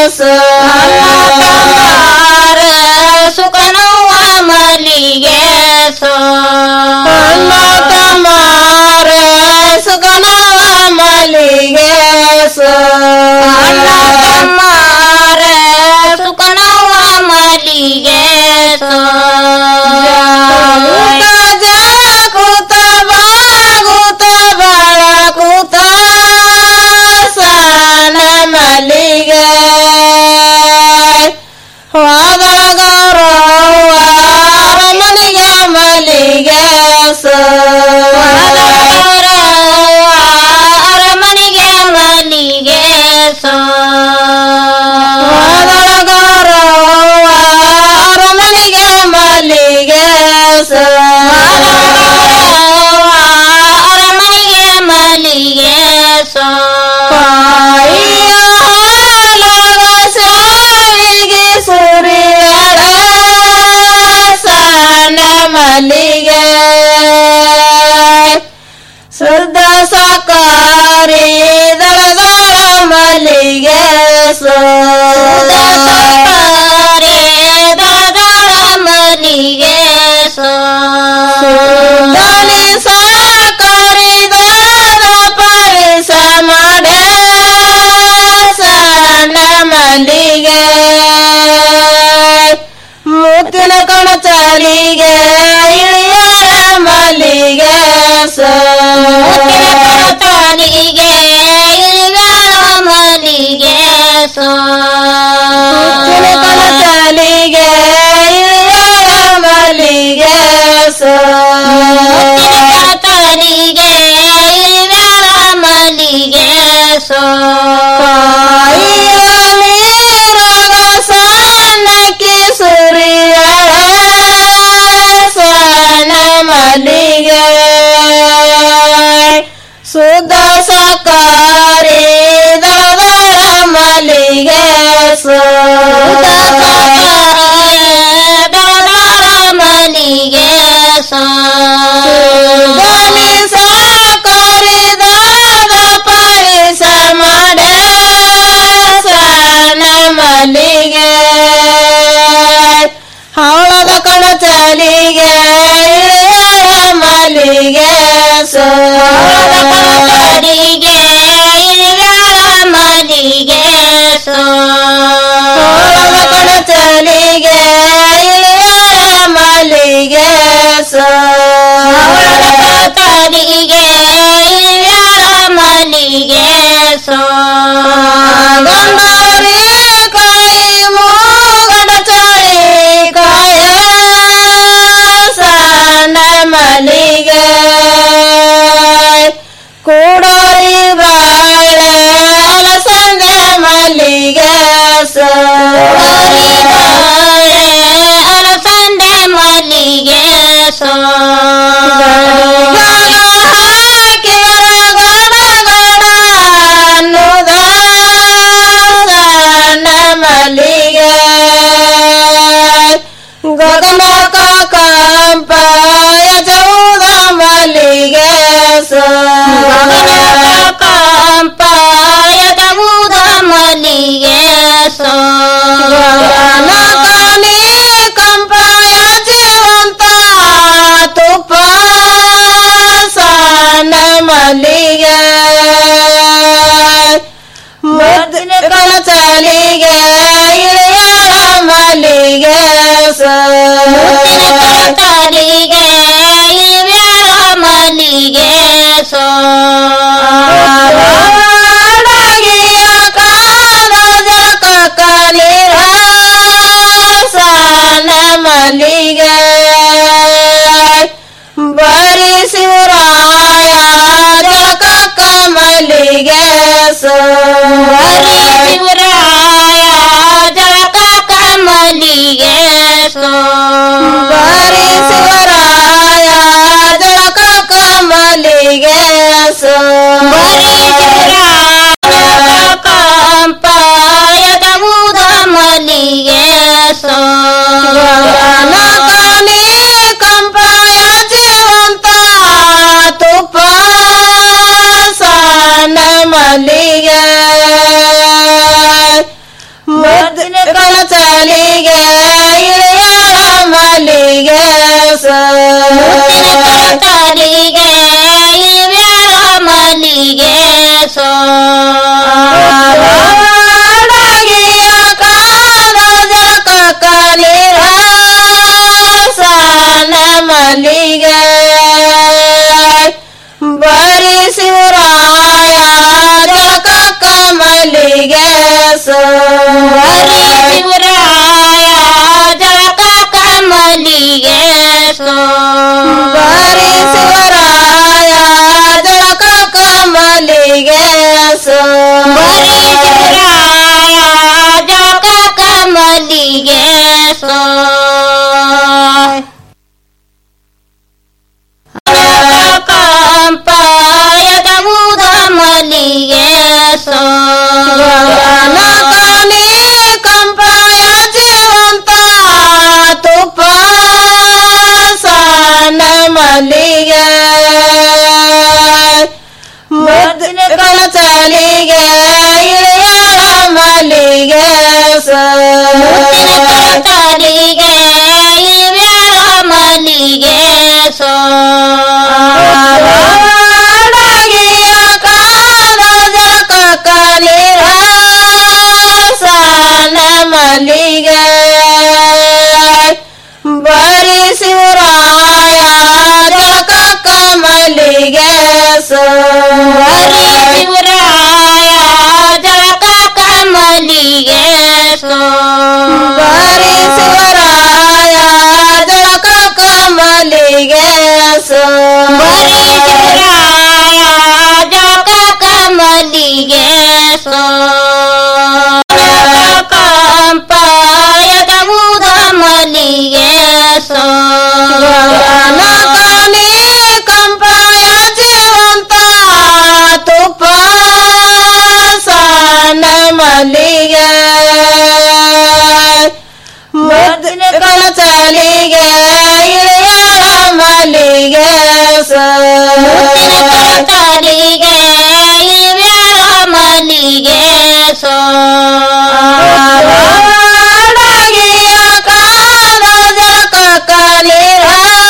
ಸಣ್ಣ ಸುಖನವ ಮಲಿಗೆ ಸೋ ಅಣ್ಣ ತಮ್ಮಾರ ಸುಖನವ ಮಲಿಗೆ ಸೋ ಅಣ್ಣ ತಮ್ಮಾರ ಸುಖನವ ಮಲಿಗೆ ಸೋ ಕೂತ ಬಾಗುತ್ತ ಬಾಳಕೂತ ಸಣ್ಣ ಮಲ್ಲಿಗೆ ಹೋದಳ ಗೌರವ ಮನೆಗೆ ಮಲ್ಲಿಗೆ ಅರಮನೆಗೆ ಮಲ್ಲಿಗೆ ಹೋದಳ ಗೌರವ ಅರಮನೆಗೆ ಮಲ್ಲಿಗೆ ಅರಮನೆಗೆ ಮಲ್ಲಿಗೆ ಸಾವಿಗೆ ಸುರಿಯಳ ಸಣ್ಣ ಮಲ್ಲಿಗೆ ಶುದ್ಧ ಸಕಾರಿ ದಳದಳ ಮಲ್ಲಿಗೆ ಸಕಾರಿ ದಳದಳ ಮಲ್ಲಿಗೆ ದಾನಿ ಸಕಾರಿ ದಳದ ಪರಿಸ ಮಾಡೆ ಸಣ್ಣ ಮಲ್ಲಿಗೆ ಮುತ್ತಿನ ಕಣಚಾಲಿಗೆ ಇಳಿಯಳ ಮಲ್ಲಿಗೆ ಕಣಚಾಲಿಗೆ ಇಳಿಯಳ ಮಲ್ಲಿಗೆ ಮುತ್ತಿನ ಕಣಚಾಲಿಗೆ ಇಳಿಯಳ ಮಲ್ಲಿಗೆ ಕಣಚಾಲಿಗೆ ಇಳಿಯಳ ಮಲ್ಲಿಗೆ ಸಣ್ಣಕ್ಕೆ ಸುರಿಯಳ ಸಣ್ಣ ಮಲ್ಲಿಗೆ ಸುದ್ದ ಸಕಾರಿ ದಳದಳ ಮಲ್ಲಿಗೆ ದಳದಳ ಮಲ್ಲಿಗೆ ದಾನಿ ಸಕಾರಿ ದಳದ ಪರಿಸ ಮಾಡೆ ಸಣ್ಣ ಮಲ್ಲಿಗೆ ಹವಳದ ಕಣಚಲಿಗೆ ಇಳಿಯಳ ಮಲ್ಲಿಗೆ ಕಣಚಲಿಗೆ ಇಳಿಯಳ ಮಲ್ಲಿಗೆ ಹವಳದ ಕಣಚಲಿಗೆ ಇಳಿಯಳ ಮಲ್ಲಿಗೆ ಹವಳದ ಕಣಚಲಿಗೆ ಇಳಿಯಳ ಮಲ್ಲಿಗೆ ಗಂಡರಿ ಕಾಯಿ ಮೂಗಡ ಚಳಿ ಕಾಯ ಸಣ್ಣ ಮಲ್ಲಿಗೆ ಕೂಡೋರಿ ಬಾಳೆ ಅಲಸಂದೆ ಮಲ್ಲಿಗೆ ಅಲಸಂದೆ ಮಲ್ಲಿಗೆ ಅನ್ನುದ ಸಣ್ಣ ಮಲ್ಲಿಗೆ ಗಗನ ಕಂಪ ಯಜೌದ ಮಲ್ಲಿಗೆ ಕಂಪ ಯಜೌದ ಮಲ್ಲಿಗೆ ಕಾಲಿ ಕಂಪ ಯಜವಂತ ತುಪ್ಪ ಸಣ್ಣ ಮಲ್ಲಿಗೆ ಮುದ್ದಿನ ಕಳಚಲಿಗೆ ಇಳಿಯಳ ಮಲ್ಲಿಗೆ ಕಳಚಲಿಗೆ ಇಳಿಯಳ ಮಲ್ಲಿಗೆ ಸೋಡಗಿಯ ಕಾಲ ಜಕ ಕಲಿರ ಸಣ್ಣ ಮಲ್ಲಿಗೆ ಬರಿ ಶಿವರಾಯ ಜಕ ಕಮಲಿಗೆ ಬರಿ ಶಿವರಾಯ ಜಕ ಕಮಲಿಗೆ ಬರಿ ಶಿವ ಮಲ್ಲಿಗೆ ಕಂಪಾಯದ ಊದ ಮಲ್ಲಿಗೆ ಸೋನಿ ಕಂಪಾಯ ಜೀವಂತ ತುಪ್ಪ ಸಾನ ಮಲ್ಲಿಗೆ ಮುದ್ದಿನ ಕಳಚಲಿಗೆ ಇಳಿಯಾಳ ಮಲ್ಲಿಗೆ ಕಳಚಲಿಗೆ ಇಳಿಯಾಳ ಮಲ್ಲಿಗೆ ಸೋಡಾಗಿಯ ಕಾಲ ಜಲಕ ಕಲಿರ ಸಾನ ಮಲ್ಲಿಗೆ ಬರಿ ಶಿವರಾಯ ಜಲಕ ಕಮಲಿಗೆ ಬರಿ ಶಿವರಾಯ ಜಲಕ ಕಮಲಿಗೆ ಬರಿ ಶಿವರಾಯ ಜಲಕ ಕಮಲಿಗೆ ಬರಿ ಶಿವರಾಯ ಜಲಕ ಕಮಲಿಗೆ ಕಂಪಾಯದ ಊದ ಮಲ್ಲಿಗೆ ಸೋನಿ ಕಂಪಾಯ ಜೀವಂತ ತುಪ್ಪ ಸಾನ ಮಲ್ಲಿಗೆ ಮುದ್ದಿನ ಕಳಚಲಿಗೆ ಇಳಿಯಾಳ ಮಲ್ಲಿಗೆ ಮುದ್ದಿನ ಕಳಚಲಿಗೆ ಇಳಿಯಾಳ ಮಲ್ಲಿಗೆ ಸೋಡಾಗಿಯ ಕಾಲ ಜಲಕ ಕಲಿರ ಸಾನ ಮಲ್ಲಿಗೆ ಬರಿ ಶಿವರಾಯ ಜಲಕ ಕಮಲಿಗೆ ಬರಿ ಶಿವರಾಯ ಜಲಕ ಕಮಲಿಗೆ ಬರಿ ಶಿವರಾಯ ಜಲಕ ಕಮಲಿಗೆ ಬರಿ ಶಿವರಾಯ ಜಲಕ ಕಮಲಿಗೆ ಕಂಪಾಯದ ಊದ ಮಲ್ಲಿಗೆ ಸೋನಿ ಕಂಪಾಯ ಜೀವಂತ ತುಪ್ಪ ಸಾನ ಮಲ್ಲಿಗೆ ಮುದ್ದಿನ ಕಳಚಲಿಗೆ ಇಳಿಯಾಳ ಮಲ್ಲಿಗೆ ಮುದ್ದಿನ ಕಳಚಲಿಗೆ ಇಳಿಯಾಳ ಮಲ್ಲಿಗೆ ಸೋಡಾಗಿಯ ಕಾಲ ಜಲಕ ಕಲಿರ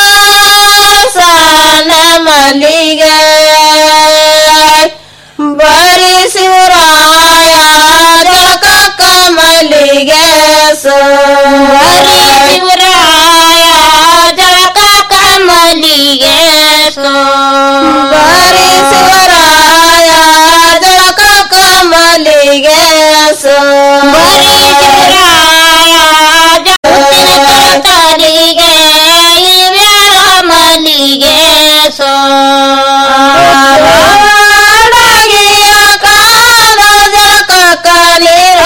ಸಾನ ಮಲ್ಲಿಗೆ ಬರಿ ಶಿವರಾಯ ಜಲಕ ಕಮಲಿಗೆ ಬರಿ ಶಿವರಾಯ ಜಲಕ ಕಮಲಿಗೆ ಬರಿ ಶಿವರಾಯ ಜಲಕ ಕಮಲಿಗೆ ಬರಿ ಶಿವರಾಯ ಕಳಚಲಿಗೆ ಇವ್ಯಾಳ ಮಲ್ಲಿಗೆ ಸೋಡಾಗಿಯ ಕಾಲ ಜಲಕ ಕಲಿರ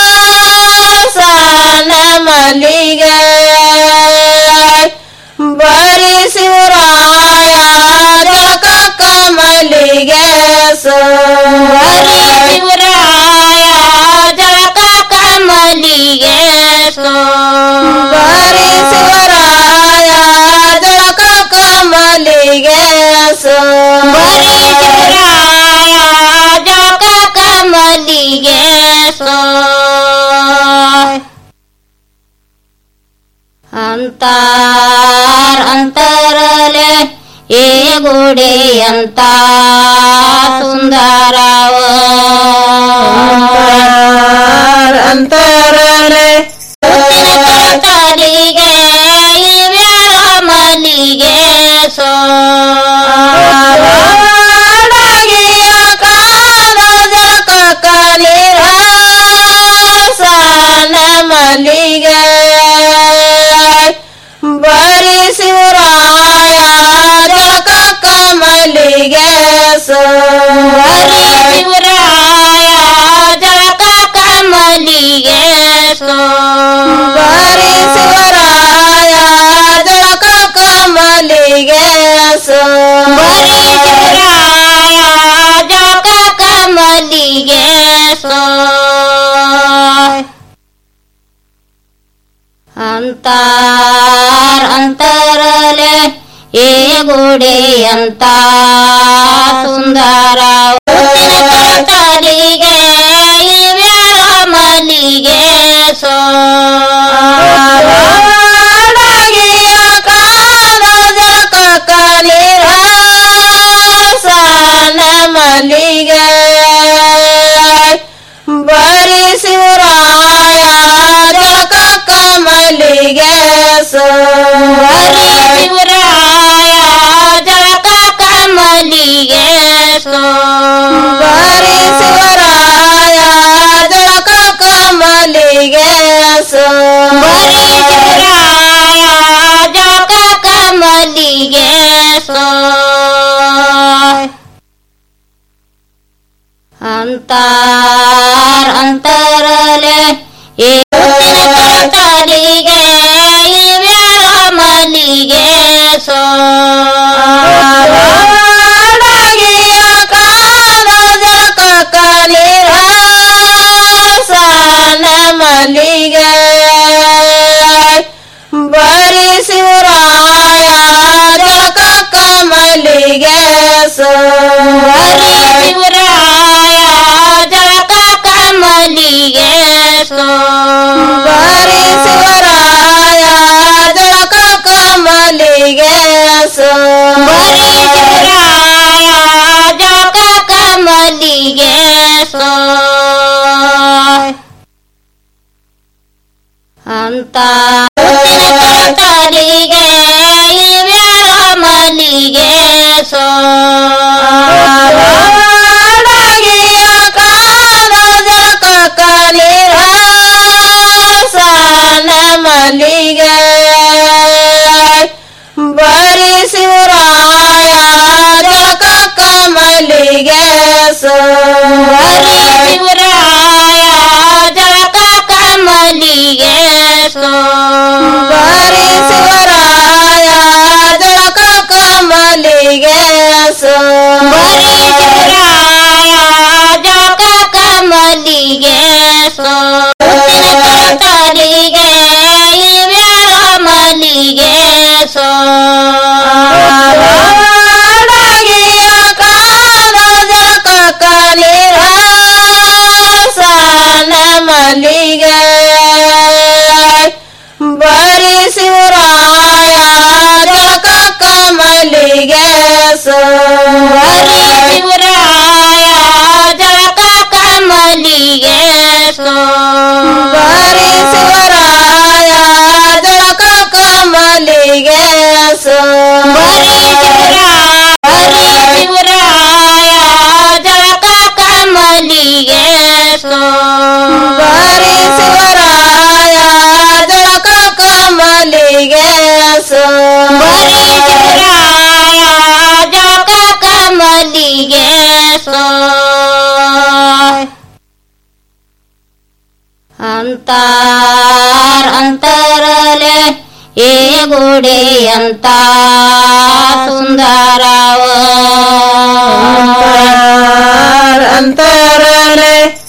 ಸಾನ ಮಲ್ಲಿಗೆ ಬರಿ ಶಿವರಾಯ ಜಲಕ ಕಮಲಿಗೆ ಬರಿ ಶಿವರಾಯ ಜಲಕ ಕಮಲಿಗೆ ಬರಿ ಶಿವರಾಯ ಜಲಕ ಕಮಲಿಗೆ ಬರಿ ಶಿವರಾಯ ಜಲಕ ಕಮಲಿಗೆ ಅಂತಾರ ಅಂತರಲೆ ಏ ಗುಡಿ ಅಂತ ಸುಂದರವ ಅಂತರಲೆ ತರಿಗೆ ಇವ್ಯಾಳ ಮಲ್ಲಿಗೆ ಸೋಡಾಗಿಯ ಕಾಲ ಜಲಕ ಕಲಿರ ಸಾನ ಮಲ್ಲಿಗೆ ಬರಿ ಶಿವರಾಯ ಜಲಕ ಕಮಲಿಗೆ ಬರಿ ಶಿವರಾಯ ಜಲಕ ಕಮಲಿಗೆ ಬರಿ ಶಿವರಾಯ ಜಲಕ ಕಮಲಿಗೆ ಬರಿ ಶಿವರಾಯ ಮಲ್ಲಿಗೆ ಸೋ ಅಂತಾರ್ ಅಂತರಲೆ ಏ ಗುಡಿ ಅಂತ ಸುಂದರ ತಲಿಗೆ ಇವ್ಯಾಳ ಮಲ್ಲಿಗೆ ಸೋ ಮಲ್ಲಿಗೆ ಬರಿ ಶಿವರಾಯ ಜಳಕ ಮಲ್ಲಿಗೆ ಬರಿ ಶಿವರಾಯ ಜಳಕ ಮಲ್ಲಿಗೆ ಬರಿ ಶಿವರಾಯ ಜಳಕ ಮಲ್ಲಿಗೆ ಬರಿ ಶಿವರಾಯ ಜಳಕ ಮಲ್ಲಿಗೆ ಅಂತಾರ್ ಅಂತರಲೆ ಏ ತಲಿಗೆ ಇವ್ಯಾಳ ಮಲ್ಲಿಗೆ ಸೋ ಮಲ್ಲಿಗೆ ಬರಿ ಶಿವರಾಯ ಜಳಕ ಮಲ್ಲಿಗೆ ಬರಿ ಶಿವರಾಯ ಜಳಕ ಮಲ್ಲಿಗೆ ಬರಿ ಶಿವರಾಯ ಜಳಕ ಮಲ್ಲಿಗೆ ಬರಿ ಶಿವರಾಯ ಜಳಕ ಮಲ್ಲಿಗೆ ಅಂತ ತಲಿಗೆ ಇವ್ಯಾಳ ಮಲ್ಲಿಗೆ ಸೋ ಮಲ್ಲಿಗೆ ಬರಿ ಶಿವರಾಯ ಜಳಕ ಮಲ್ಲಿಗೆ ಬರಿ ಶಿವರಾಯ ಜಳಕ ಮಲ್ಲಿಗೆ ಬರಿ ಶಿವರಾಯ ಜಳಕ ಮಲ್ಲಿಗೆ ಬರಿ ಶಿವರಾಯ ಜಳಕ ಮಲ್ಲಿಗೆ ತಲಿಗೆ ಇವ್ಯಾಳ ಮಲ್ಲಿಗೆ ಸೋ ಮಲ್ಲಿಗೆ ಬರಿ ಶಿವರಾಯ ಜಳಕ ಮಲ್ಲಿಗೆ ಬರಿ ಶಿವರಾಯ ಜಳಕ ಮಲ್ಲಿಗೆ ಬರಿ ಶಿವರಾಯ ಜಳಕ ಮಲ್ಲಿಗೆ ಬರಿ ಶಿವರಾಯ ಬರಿ ಶಿವರಾಯ ಜಳಕ ಮಲ್ಲಿಗೆ ಬರಿ ಶಿವರಾಯ ಜಳಕ ಮಲ್ಲಿಗೆ ಬರಿ ಶಿವರಾಯ ಜಳಕ ಮಲ್ಲಿಗೆ ಅಂತಾರ್ ಅಂತರಲೆ ಏ ಗುಡಿ ಅಂತ ಸುಂದರವ ಅಂತರಲೆ